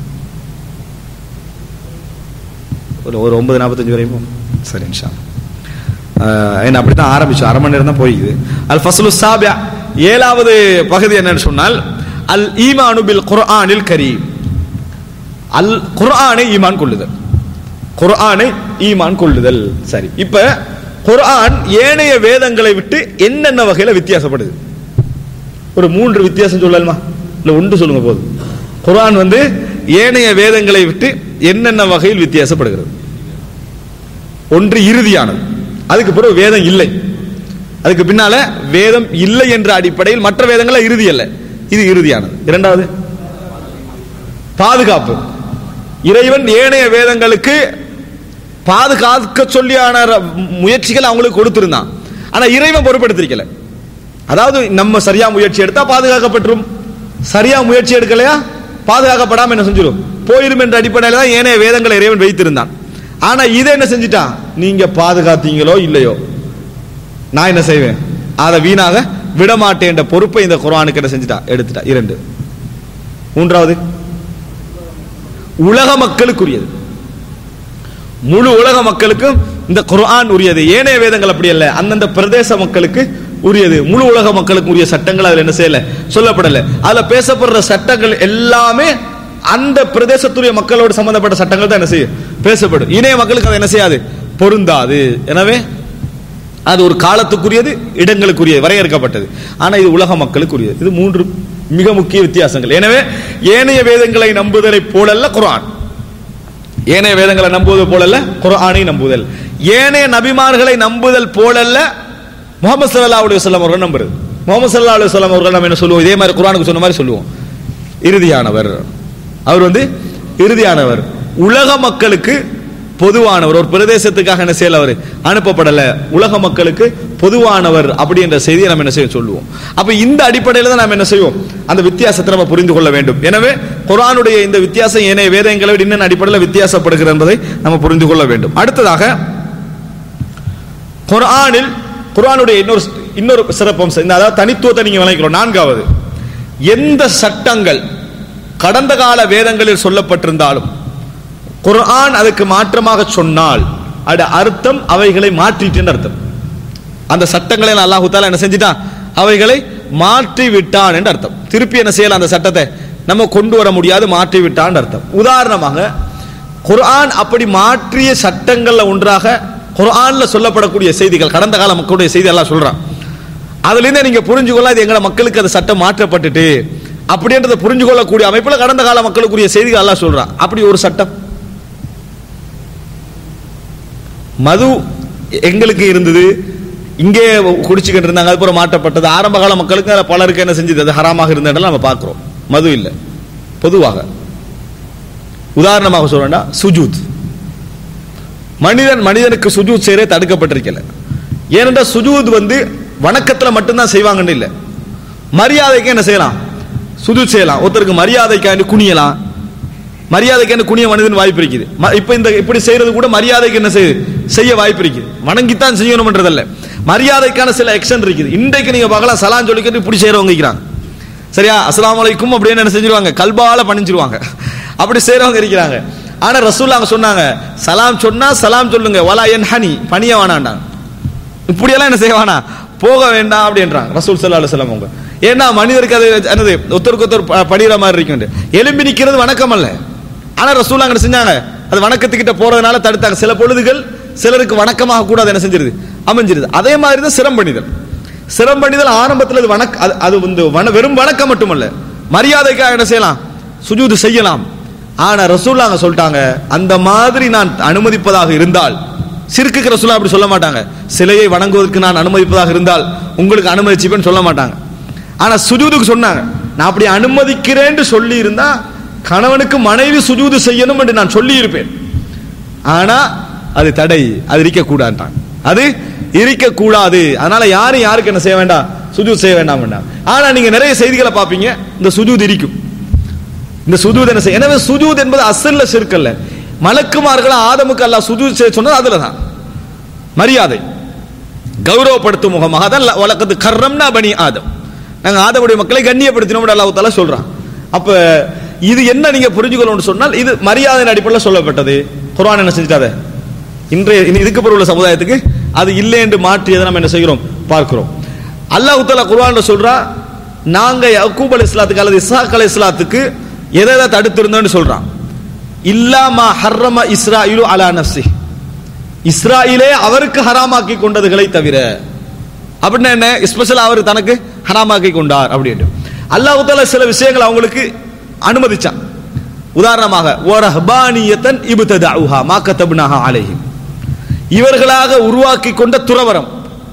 B: ஒரு ஒரு ஒன்பது நாற்பத்தஞ்சு வரைக்கும் சரி இன்ஷா என்ன அப்படி தான் ஆரம்பிச்சோம் அரை மணி நேரம் தான் போயிக்குது அல் ஃபஸ்லு சாபியா ஏழாவது பகுதி என்னன்னு சொன்னால் அல் ஈமானு பில் குர்ஆனில் கரீம் அல் குர்ஆனை ஈமான் கொள்ளுதல் குர்ஆனை ஈமான் கொள்ளுதல் சரி இப்ப குர்ஆன் ஏனைய வேதங்களை விட்டு என்னென்ன வகையில வித்தியாசப்படுது ஒரு மூன்று வித்தியாசம் சொல்லலாமா இல்ல ஒன்று சொல்லுங்க போதும் குர்ஆன் வந்து ஏனைய வேதங்களை விட்டு என்னென்ன வகையில் வித்தியாசப்படுகிறது ஒன்று இறுதியானது அதுக்கு பிறகு வேதம் இல்லை அதுக்கு பின்னால வேதம் இல்லை என்ற அடிப்படையில் மற்ற வேதங்கள் இறுதி அல்ல இது இறுதியானது இரண்டாவது பாதுகாப்பு இறைவன் ஏனைய வேதங்களுக்கு பாதுகாக்க சொல்லியான ர- முயற்சிகள் அவங்களுக்கு கொடுத்திருந்தான் ஆனா இறைவன் பொறுப்பெடுத்திருக்கல அதாவது நம்ம சரியா முயற்சி எடுத்தா பாதுகாக்கப்பட்டுரும் சரியா முயற்சி எடுக்கலையா பாதுகாக்கப்படாம என்ன செஞ்சிடும் போயிரும் என்ற அடிப்படையில் தான் ஏனைய வேதங்களை இறைவன் வைத்திருந்தான் ஆனா இதை என்ன செஞ்சிட்டான் நீங்க பாதுகாத்தீங்களோ இல்லையோ நான் என்ன செய்வேன் அதை வீணாக விடமாட்டேன் என்ற பொறுப்பை இந்த குர்ஆனுக்கு என்ன செஞ்சுட்டா எடுத்துட்டா இரண்டு மூன்றாவது உலக மக்களுக்குரியது முழு உலக மக்களுக்கும் இந்த குர்ஆன் உரியது ஏனைய வேதங்கள் அப்படி அல்ல அந்தந்த பிரதேச மக்களுக்கு உரியது முழு உலக மக்களுக்கு உரிய சட்டங்கள் அதுல என்ன செய்யல சொல்லப்படல அதுல பேசப்படுற சட்டங்கள் எல்லாமே அந்த பிரதேசத்துடைய மக்களோடு சம்பந்தப்பட்ட சட்டங்கள் தான் என்ன செய்யும் பேசப்படும் இணைய மக்களுக்கு அது என்ன செய்யாது பொருந்தாது எனவே அது ஒரு காலத்துக்குரியது இடங்களுக்குரியது வரையறுக்கப்பட்டது ஆனா இது உலக மக்களுக்குரியது இது மூன்று மிக முக்கிய வித்தியாசங்கள் எனவே ஏனைய வேதங்களை நம்புதலை போலல்ல குர்ஆன் ஏனைய வேதங்களை நம்புவது போலல்ல குர்ஆனை நம்புதல் ஏனைய நபிமார்களை நம்புதல் போலல்ல முகமது ஸல்லல்லாஹு அலைஹி வஸல்லம் அவர்கள் நம்புறது முகமது ஸல்லல்லாஹு அலைஹி வஸல்லம் அவர்கள் நம்ம என்ன சொல்லுவோம் இதே மாதிரி குர்ஆனுக்கு சொன்ன மாதிரி சொல்லுவோம் இறுதியானவர் அவர் வந்து இறுதியானவர் உலக மக்களுக்கு பொதுவானவர் ஒரு பிரதேசத்துக்காக என்ன செய்யல அவர் அனுப்பப்படல உலக மக்களுக்கு பொதுவானவர் அப்படி என்ற செய்தியை நம்ம என்ன செய்ய சொல்லுவோம் அப்ப இந்த அடிப்படையில் தான் நாம் என்ன செய்வோம் அந்த வித்தியாசத்தை நம்ம புரிந்து கொள்ள வேண்டும் எனவே குர்ஆனுடைய இந்த வித்தியாசம் ஏனைய வேதங்களை விட இன்னும் அடிப்படையில் வித்தியாசப்படுகிறது என்பதை நம்ம புரிந்து கொள்ள வேண்டும் அடுத்ததாக குர்ஆனில் குர்ஆனுடைய இன்னொரு இன்னொரு சிறப்பம்சம் இந்த அதாவது தனித்துவத்தை நீங்க விளங்கிக்கிறோம் நான்காவது எந்த சட்டங்கள் கடந்த கால வேதங்களில் சொல்லப்பட்டிருந்தாலும் குர்ஆன் அதுக்கு மாற்றமாக சொன்னால் அது அர்த்தம் அவைகளை மாற்றிட்டு அர்த்தம் அந்த சட்டங்களை அல்லாஹு தாலா என்ன செஞ்சிட்டான் அவைகளை மாற்றி விட்டான் என்று அர்த்தம் திருப்பி என்ன செய்யலாம் அந்த சட்டத்தை நம்ம கொண்டு வர முடியாது மாற்றி விட்டான் அர்த்தம் உதாரணமாக குர்ஆன் அப்படி மாற்றிய சட்டங்கள்ல ஒன்றாக குர்ஆன்ல சொல்லப்படக்கூடிய செய்திகள் கடந்த கால மக்களுடைய செய்தி எல்லாம் சொல்றான் அதுல இருந்து நீங்க புரிஞ்சுக்கொள்ள இது எங்கட மக்களுக்கு அந்த சட்டம் மாற்றப்பட்டுட்டு அப்படின்றத புரிஞ்சு கொள்ளக்கூடிய அமைப்புல கடந்த கால மக்களுக்குரிய செய்திகள் எல்லாம் சொல்றான் அப்படி ஒரு சட்டம் மது எங்களுக்கு இருந்தது இங்கே குடிச்சுக்கிட்டு இருந்தாங்க அதுக்கப்புறம் மாற்றப்பட்டது ஆரம்ப கால மக்களுக்கு அதுல பலருக்கு என்ன செஞ்சது அது ஹராமாக இருந்த இடம் நம்ம பார்க்கிறோம் மது இல்லை பொதுவாக உதாரணமாக சொல்றேன்னா சுஜூத் மனிதன் மனிதனுக்கு சுஜூத் செய்யறே தடுக்கப்பட்டிருக்கல ஏனென்றால் சுஜூத் வந்து வணக்கத்துல மட்டும்தான் செய்வாங்கன்னு இல்லை மரியாதைக்கு என்ன செய்யலாம் சுஜூத் செய்யலாம் ஒருத்தருக்கு மரியாதைக்காண்டி குனியலாம் மரியாதைக்கான குனிய மனிதன் வாய்ப்பு இருக்குது ம- இப்ப இந்த இப்படி செய்யறது கூட மரியாதைக்கு என்ன செய்யுது செய்ய வாய்ப்பு இருக்குது வணங்கித்தான் செய்யணும்ன்றதல்ல மரியாதைக்கான சில எக்ஷன் இருக்குது இன்றைக்கு நீங்க பார்க்கலாம் சலான் சொல்லிக்கிட்டு இப்படி செய்யறவங்க இருக்கிறாங்க சரியா அஸ்ஸலாமு அலைக்கும் அப்படின்னு என்ன செஞ்சிருவாங்க கல்பால பணிஞ்சிருவாங்க அப்படி செய்யறவங்க இருக்கிறாங்க ஆனா ரசூல் அங்க சொன்னாங்க சலாம் சொன்னா சலாம் சொல்லுங்க வலா என் ஹனி பணிய வேணாண்டாங்க இப்படியெல்லாம் என்ன செய்ய வேணாம் போக வேண்டாம் அப்படின்றாங்க ரசூல் சல்லா அலுவலம் அவங்க ஏன்னா மனிதருக்கு அது என்னது ஒருத்தருக்கு ஒருத்தர் ப- படிகிற மாதிரி இருக்கும் எலும்பி நிக்கிறது வணக்கம் அல்ல ஆனா ரசூல் அங்க செஞ்சாங்க அது வணக்கத்துக்கிட்ட போறதுனால தடுத்தாங்க சில பொழுதுகள் சிலருக்கு வணக்கமாக கூட அது என்ன செஞ்சிருது அமைஞ்சிருது அதே மாதிரி தான் சிரம்பணிதல் சிரம்பணிதல் ஆரம்பத்தில் அது வணக்க அது- அது வந்து வண- வெறும் வணக்கம் மட்டுமல்ல மரியாதைக்காக என்ன செய்யலாம் சுஜூது செய்யலாம் ஆனா ரசூல் அங்க சொல்லிட்டாங்க அந்த மாதிரி நான் அனுமதிப்பதாக இருந்தால் சிறுக்குக்கு ரசூலா அப்படி சொல்ல மாட்டாங்க சிலையை வணங்குவதற்கு நான் அனுமதிப்பதாக இருந்தால் உங்களுக்கு அனுமதிச்சுப்பேன்னு சொல்ல மாட்டாங்க ஆனா சுஜூதுக்கு சொன்னாங்க நான் அப்படி அனுமதிக்கிறேன்னு சொல்லி இருந்தா கணவனுக்கு மனைவி சுஜூது செய்யணும் என்று நான் சொல்லி இருப்பேன் ஆனா அது தடை அது இருக்கக்கூடாதுட்டான் அது இருக்கக்கூடாது அதனால யாரும் யாருக்கு என்ன செய்ய வேண்டாம் சுஜூத் செய்ய வேண்டாம் வேண்டாம் ஆனா நீங்க நிறைய செய்திகளை பார்ப்பீங்க இந்த சுஜூத் இருக்கும் இந்த சுஜூத் என்ன செய்ய எனவே சுஜூத் என்பது அசல்ல சிற்கல்ல மலக்குமார்கள் ஆதமுக்கு அல்லாஹ் சுஜூத் செய்ய சொன்னது அதுல தான் மரியாதை கௌரவப்படுத்தும் முகமாக தான் வழக்கத்து கர்ரம்னா பனி ஆதம் நாங்க ஆதமுடைய மக்களை கண்ணியப்படுத்தினோம் அல்லாஹ் தாலா சொல்றான் அப்ப இது என்ன நீங்க புரிஞ்சுக்கணும்னு சொன்னால் இது மரியாதையின் அடிப்படையில் சொல்லப்பட்டது குர்ஆன் என்ன செஞ்சிட்டாத இன்றைய இனி இதுக்கு பிறகு உள்ள சமுதாயத்துக்கு அது இல்லை என்று மாற்றியதை நம்ம என்ன செய்கிறோம் பார்க்கிறோம் அல்லாஹ் தஆலா குர்ஆன்ல சொல்றா நாங்க யக்கூப் அலை இஸ்லாத்துக்கு அல்லது இஸ்ஹாக் அலை இஸ்லாத்துக்கு எதை எதை தடுத்திருந்தோம்னு சொல்றான் இல்லாமா ஹர்ரம இஸ்ராயிலு அலா நஃப்சி இஸ்ராயிலே அவருக்கு ஹராமாக்கி கொண்டதுகளை தவிர அப்படின்னா என்ன ஸ்பெஷல் அவர் தனக்கு ஹராமாக்கி கொண்டார் அப்படின்ட்டு அல்லாஹ் தஆலா சில விஷயங்கள் அவங்களுக்கு அனுமதிச்சான் உதாரணமாக ஒரஹ்பானியத்தன் இபுததஉஹா மா கதப்னாஹா அலைஹிம் இவர்களாக உருவாக்கி கொண்ட துறவரம்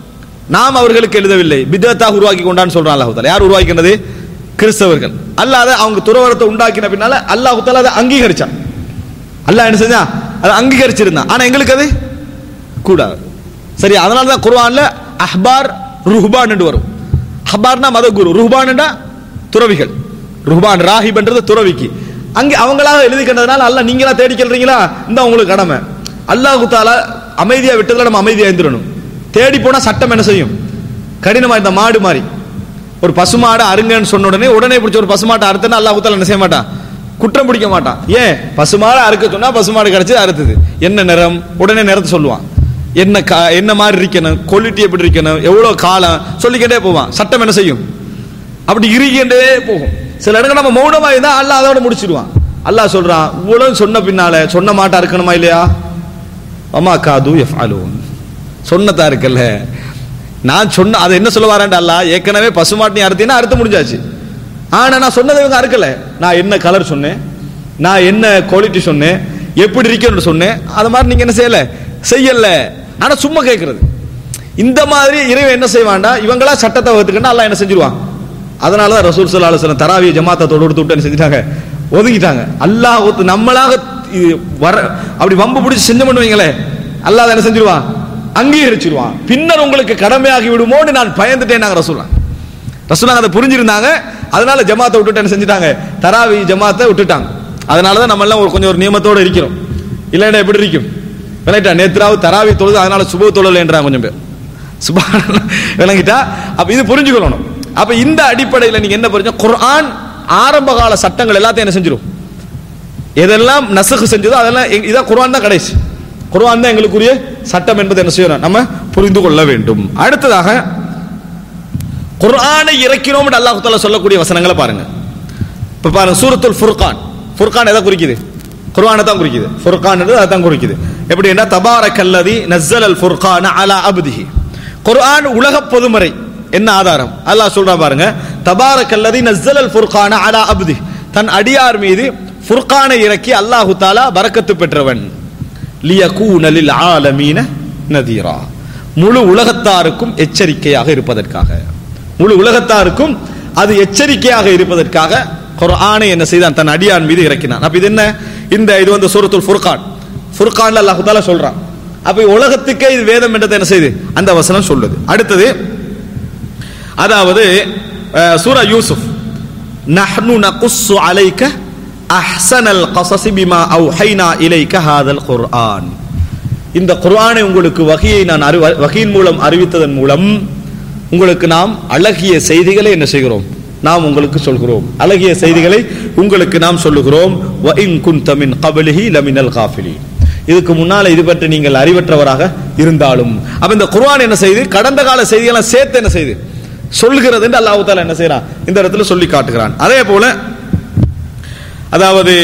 B: நாம் அவர்களுக்கு எழுதவில்லை பிதத்தாக உருவாக்கி கொண்டான்னு சொல்றான் அல்லாஹ் தஆலா யார் உருவாக்கினது கிறிஸ்தவர்கள் அல்லாத அவங்க துறவரத்தை உண்டாக்கின பின்னால அல்லாஹ் தஆலா அதை அங்கீகரிச்சான் அல்லாஹ் என்ன செஞ்சான் அதை அங்கீகரிச்சிருந்தான் ஆனா எங்களுக்கு அது கூடாது சரி அதனால தான் குர்ஆன்ல அஹ்பார் ருஹ்பான் என்று வரும் அஹ்பார்னா மத குரு ருஹ்பான்டா துறவிகள் ருஹ்பான் ராஹிப்ன்றது துறவிக்கு அங்கே அவங்களாக எழுதி கண்டதுனால அல்லாஹ் நீங்களா தேடி கேள்றீங்களா இந்த உங்களுக்கு கடமை அல்லாஹ் தாலா அமைதியா விட்டதுல நம்ம அமைதியா இருந்துடணும் தேடி போனா சட்டம் என்ன செய்யும் கடினமா இந்த மாடு மாதிரி ஒரு பசுமாடை அருங்கன்னு சொன்ன உடனே உடனே பிடிச்ச ஒரு பசுமாட்டை அறுத்தனா அல்லாஹ் தாலா என்ன செய்ய மாட்டான் குற்றம் பிடிக்க மாட்டான் ஏன் பசுமாடை அறுக்க சொன்னா பசுமாடு கிடைச்சு அறுத்தது என்ன நிறம் உடனே நிறத்தை சொல்லுவான் என்ன கா- என்ன மாதிரி இருக்கணும் குவாலிட்டி எப்படி இருக்கணும் எவ்வளவு காலம் சொல்லிக்கிட்டே போவான் சட்டம் என்ன செய்யும் அப்படி இறுகிண்டே போகும் சில இடங்கள் நம்ம மௌனமா இருந்தா அல்லாஹ் அதோட முடிச்சிடுவான் அல்லாஹ் சொல்றான் இவ்வளவு சொன்ன பின்னால சொன்ன மாட்டா இருக்கணுமா இல்லையா அம்மா காது எஃபாலூன் சொன்னதா இருக்குல்ல நான் சொன்ன அதை என்ன சொல்ல வரேன் அல்லாஹ் ஏற்கனவே பசுமாட்டினி அறுத்தீங்கன்னா அறுத்து முடிஞ்சாச்சு ஆனா நான் சொன்னதை இவங்க அறுக்கல நான் என்ன கலர் சொன்னேன் நான் என்ன குவாலிட்டி சொன்னேன் எப்படி இருக்கணும்னு சொன்னேன் அது மாதிரி நீங்க என்ன செய்யல செய்யல ஆனா சும்மா கேட்கறது இந்த மாதிரி இறைவன் என்ன செய்வான்டா இவங்களா சட்டத்தை வகுத்துக்கிட்டா அல்லாஹ் என்ன செஞ்சிருவான் அதனால தான் ரசூல் ஸல்லல்லாஹு அலைஹி வஸல்லம் தராவிய ஜமாத்தை தொடு விட்டு என்ன செஞ்சிட்டாங்க ஒதுக்கிட்டாங்க அல்லாஹ் ஒத்து- நம்மளாக இது வர அப்படி வம்பு பிடிச்சி செஞ்ச பண்ணுவீங்களே அல்லாஹ் அதை என்ன செஞ்சிருவான் அங்கீகரிச்சிருவான் பின்னர் உங்களுக்கு கடமையாகி விடுமோன்னு நான் பயந்துட்டேன் நாங்க ரசூலாம் ரசூலாங்க அதை புரிஞ்சிருந்தாங்க அதனால ஜமாத்தை விட்டுட்டு என்ன செஞ்சுட்டாங்க தராவி ஜமாத்தை விட்டுட்டாங்க அதனால தான் நம்ம எல்லாம் ஒரு கொஞ்சம் ஒரு நியமத்தோட இருக்கிறோம் இல்லைன்னா எப்படி இருக்கும் விளங்கிட்டா நேத்ராவு தராவி தொழுது அதனால சுப தொழலைன்றாங்க கொஞ்சம் பேர் சுபா விளங்கிட்டா அப்ப இது புரிஞ்சுக்கணும் அப்ப இந்த அடிப்படையில் நீங்க என்ன புரிஞ்சு குர்ஆன் ஆரம்ப கால சட்டங்கள் எல்லாத்தையும் என்ன செஞ்சிடும் எதெல்லாம் நசகு செஞ்சதோ அதெல்லாம் எங்க- இதான் குர்ஆன் தான் கடைசி குர்ஆன் தான் எங்களுக்குரிய சட்டம் என்பதை என்ன செய்யணும் நம்ம புரிந்து கொள்ள வேண்டும் அடுத்ததாக குர்ஆனை இறக்கிறோம் என்று அல்லாஹ் தஆலா சொல்லக்கூடிய வசனங்களை பாருங்க இப்ப பாருங்க சூரத்துல் ஃபுர்கான் ஃபுர்கான் எதை குறிக்குது குர்ஆனை தான் குறிக்குது ஃபுர்கான் அதை தான் குறிக்குது எப்படின்னா தபாரக்கல்லதி நஸ்ஸல் அல் ஃபுர்கான அலா அப்திஹி குர்ஆன் உலக பொதுமறை என்ன ஆதாரம் அல்லாஹ் சொல்றா பாருங்க தபாரக்கல்லதி நஸ்ஸல் அல் ஃபுர்கான அலா அப்தி தன் அடியார் மீது ஃபுர்கானை இறக்கி அல்லாஹு தாலா பரக்கத்து பெற்றவன் லியகூன லில் ஆலமீன நதீரா முழு உலகத்தாருக்கும் எச்சரிக்கையாக இருப்பதற்காக முழு உலகத்தாருக்கும் அது எச்சரிக்கையாக இருப்பதற்காக குர்ஆனை என்ன செய்தான் தன் அடியான் மீது இறக்கினான் அப்ப இது என்ன இந்த இது வந்து சூரத்துல் ஃபுர்கான் ஃபுர்கான்ல அல்லாஹ் தாலா சொல்றான் அப்ப உலகத்துக்கே இது வேதம் என்றதை என்ன செய்யுது அந்த வசனம் சொல்லுது அடுத்தது அதாவது அஹ், சூரா யூசுப் நஹ்னு நகுஸ்ஸு அலைக்க அஹ்ஸனல் கஸஸி பிமா அவ்ஹைனா இலைக்க ஹாதல் குர்ஆன் இந்த குர்ஆனை உங்களுக்கு வகையை நான் அறி வகையின் மூலம் அறிவித்ததன் மூலம் உங்களுக்கு நாம் அழகிய செய்திகளை என்ன செய்கிறோம் நாம் உங்களுக்கு சொல்கிறோம் அழகிய செய்திகளை உங்களுக்கு நாம் சொல்லுகிறோம் வ இன் குன்த மின் கபலிஹி லமினல் காஃபிலீன் இதுக்கு முன்னால இது பற்றி நீங்கள் அறிவற்றவராக இருந்தாலும் அப்ப இந்த குர்ஆன் என்ன செய்து கடந்த கால செய்திகளை சேர்த்து என்ன செய்து சொல்கிறது என்று அல்லாஹ் தாலா என்ன செய்யறான் இந்த இடத்துல சொல்லி காட்டுகிறான் அதே போல அதாவது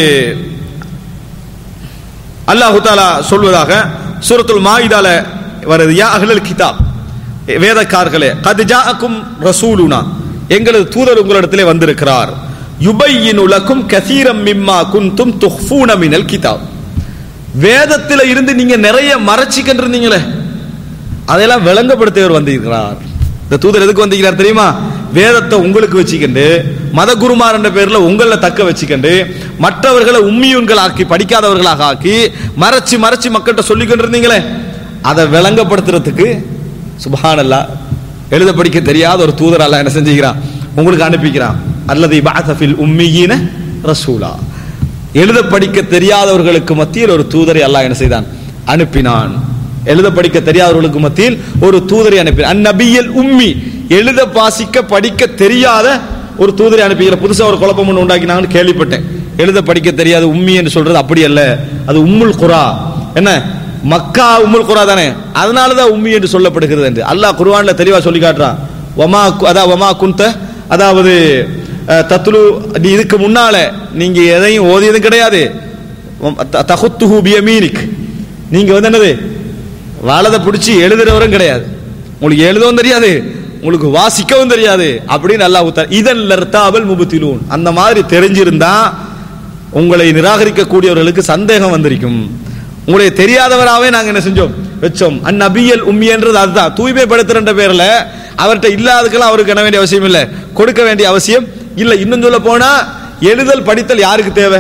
B: அல்லாஹு தாலா சொல்வதாக சூரத்துல் மாயிதால வருது யா அஹ்லல் கிதாப் வேதக்கார்களே கத் ஜாஅக்கும் ரசூலுனா எங்களது தூதர் உங்களிடத்திலே வந்திருக்கிறார் யுபையினு லக்கும் கசீரம் மிம்மா குன்தும் துஹ்ஃபூன மினல் கிதாப் வேதத்தில இருந்து நீங்க நிறைய மறைச்சிக்கிட்டு இருந்தீங்களே அதெல்லாம் விளங்கப்படுத்தியவர் வந்திருக்கிறார் இந்த தூதர் எதுக்கு வந்திருக்கிறார் தெரியுமா வேதத்தை உங்களுக்கு வச்சுக்கிண்டு மத குருமார் என்ற பேர்ல உங்களை தக்க வச்சுக்கிண்டு மற்றவர்களை உம்மியூன்கள் ஆக்கி படிக்காதவர்களாக ஆக்கி மறைச்சு மறைச்சு மக்கள்கிட்ட சொல்லிக்கிட்டு இருந்தீங்களே அதை விளங்கப்படுத்துறதுக்கு சுபஹானல்லா எழுத படிக்க தெரியாத ஒரு தூதர் அல்லாஹ் என்ன செஞ்சுக்கிறான் உங்களுக்கு அனுப்பிக்கிறான் அல்லது பாசஃபில் உம்மியின ரசூலா எழுத படிக்க தெரியாதவர்களுக்கு மத்தியில் ஒரு தூதரை அல்லாஹ் என்ன செய்தான் அனுப்பினான் எழுத படிக்க தெரியாதவர்களுக்கு மத்தியில் ஒரு தூதரை அனுப்பினான் அந்நபியல் உம்மி எழுத வாசிக்க படிக்க தெரியாத ஒரு தூதரை அனுப்பிக்கிற புதுசா ஒரு குழப்பம் ஒன்று உண்டாக்கினாங்கன்னு கேள்விப்பட்டேன் எழுத படிக்க தெரியாது உம்மி என்று சொல்றது அப்படி அல்ல அது உம்முல் குரா என்ன மக்கா உம்முல் குரா தானே அதனால தான் உம்மி என்று சொல்லப்படுகிறது என்று அல்லாஹ் குர்ஆன்ல தெளிவா சொல்லி காட்டுறான் வமா கு- அதா வமா குந்த அதாவது அஹ், தத்லு நீ இதுக்கு முன்னால நீங்க எதையும் ஓதியதும் கிடையாது த- தகுத்துஹு பியமீனிக் நீங்க வந்து என்னது வாழதை பிடிச்சி எழுதுறவரும் கிடையாது உங்களுக்கு எழுதவும் தெரியாது உங்களுக்கு வாசிக்கவும் தெரியாது அப்படின்னு அல்லாஹ் உத்தர இதன் லர்த்தாவல் முபுத்திலூன் அந்த மாதிரி தெரிஞ்சிருந்தா உங்களை நிராகரிக்கக்கூடியவர்களுக்கு சந்தேகம் வந்திருக்கும் உங்களை தெரியாதவராவே நாங்க என்ன செஞ்சோம் வச்சோம் அந்நபியல் உம்மியன்றது அதுதான் தூய்மைப்படுத்துற பேர்ல அவர்கிட்ட இல்லாததுக்கெல்லாம் அவருக்கு என்ன வேண்டிய அவசியம் இல்லை கொடுக்க வேண்டிய அவசியம் இல்லை இன்னும் சொல்ல போனா எழுதல் படித்தல் யாருக்கு தேவை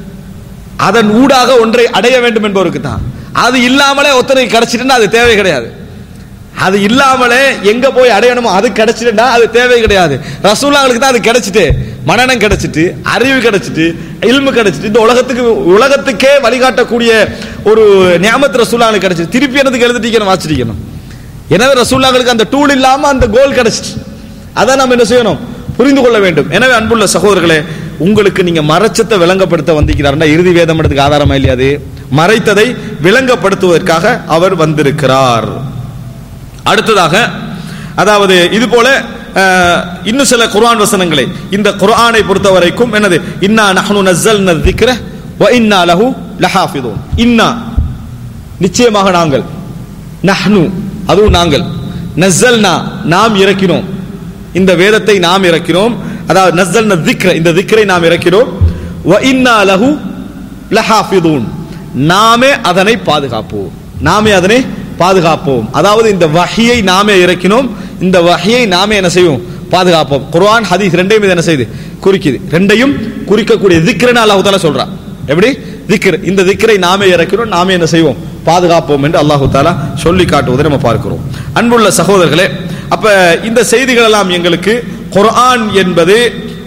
B: அதன் ஊடாக ஒன்றை அடைய வேண்டும் என்பவருக்கு தான் அது இல்லாமலே ஒருத்தனுக்கு கிடைச்சிட்டுன்னா அது தேவை கிடையாது அது இல்லாமலே எங்க போய் அடையணுமோ அது கிடைச்சிட்டுனா அது தேவை கிடையாது ரசூலாங்களுக்கு தான் அது கிடைச்சிட்டு மனநம் கிடைச்சிட்டு அறிவு கிடைச்சிட்டு இல்மு கிடைச்சிட்டு இந்த உலகத்துக்கு உலகத்துக்கே வழிகாட்டக்கூடிய ஒரு நியமத்து ரசூலாங்களுக்கு கிடைச்சிட்டு திருப்பி என்னதுக்கு எழுதிட்டிக்கணும் வாசிட்டிக்கணும் எனவே ரசூல்லாங்களுக்கு அந்த டூல் இல்லாம அந்த கோல் கிடைச்சிட்டு அதான் நம்ம என்ன செய்யணும் புரிந்து கொள்ள வேண்டும் எனவே அன்புள்ள சகோதரர்களே உங்களுக்கு நீங்க மறைச்சத்தை விளங்கப்படுத்த வந்திருக்கிறார்னா இறுதி வேதம் எடுத்துக்கு ஆதாரமா இல்லையா அது மறைத்ததை விளங்கப்படுத்துவதற்காக அவர் வந்திருக்கிறார் அடுத்ததாக அதாவது இது போல அஹ், இன்னும் சில குர்ஆன் வசனங்களை இந்த குர்ஆனை பொறுத்த வரைக்கும் என்னது இன்னா நஹ்னு நஸ்ஸல்ன திக்ர வ இன்னா லஹு லஹாஃபிதூன் இன்னா நிச்சயமாக நாங்கள் நஹ்னு அதுவும் நாங்கள் நஸ்ஸல்னா நாம் இறக்கினோம் இந்த வேதத்தை நாம் இறக்கினோம் அதாவது நஸ்ஸல்ன திக்ர இந்த திக்ரை நாம் இறக்கினோம் வ இன்னா லஹு லஹாஃபிதூன் நாமே அதனை பாதுகாப்போம் நாமே அதனை பாதுகாப்போம் அதாவது இந்த வஹியை நாமே இறக்கினோம் இந்த வஹியை நாமே என்ன செய்வோம் பாதுகாப்போம் குர்ஆன் ஹதீஸ் ரெண்டையும் இது என்ன செய்யுது குறிக்குது ரெண்டையும் குறிக்கக்கூடிய திக்ரன்னு அல்லாஹ் தாலா சொல்றான் எப்படி திக்ர் இந்த திக்ரை நாமே இறக்கிறோம் நாமே என்ன செய்வோம் பாதுகாப்போம் என்று அல்லாஹு தாலா சொல்லி காட்டுவதை நம்ம பார்க்கிறோம் அன்புள்ள சகோதரர்களே அப்ப இந்த செய்திகள் எல்லாம் எங்களுக்கு குர்ஆன் என்பது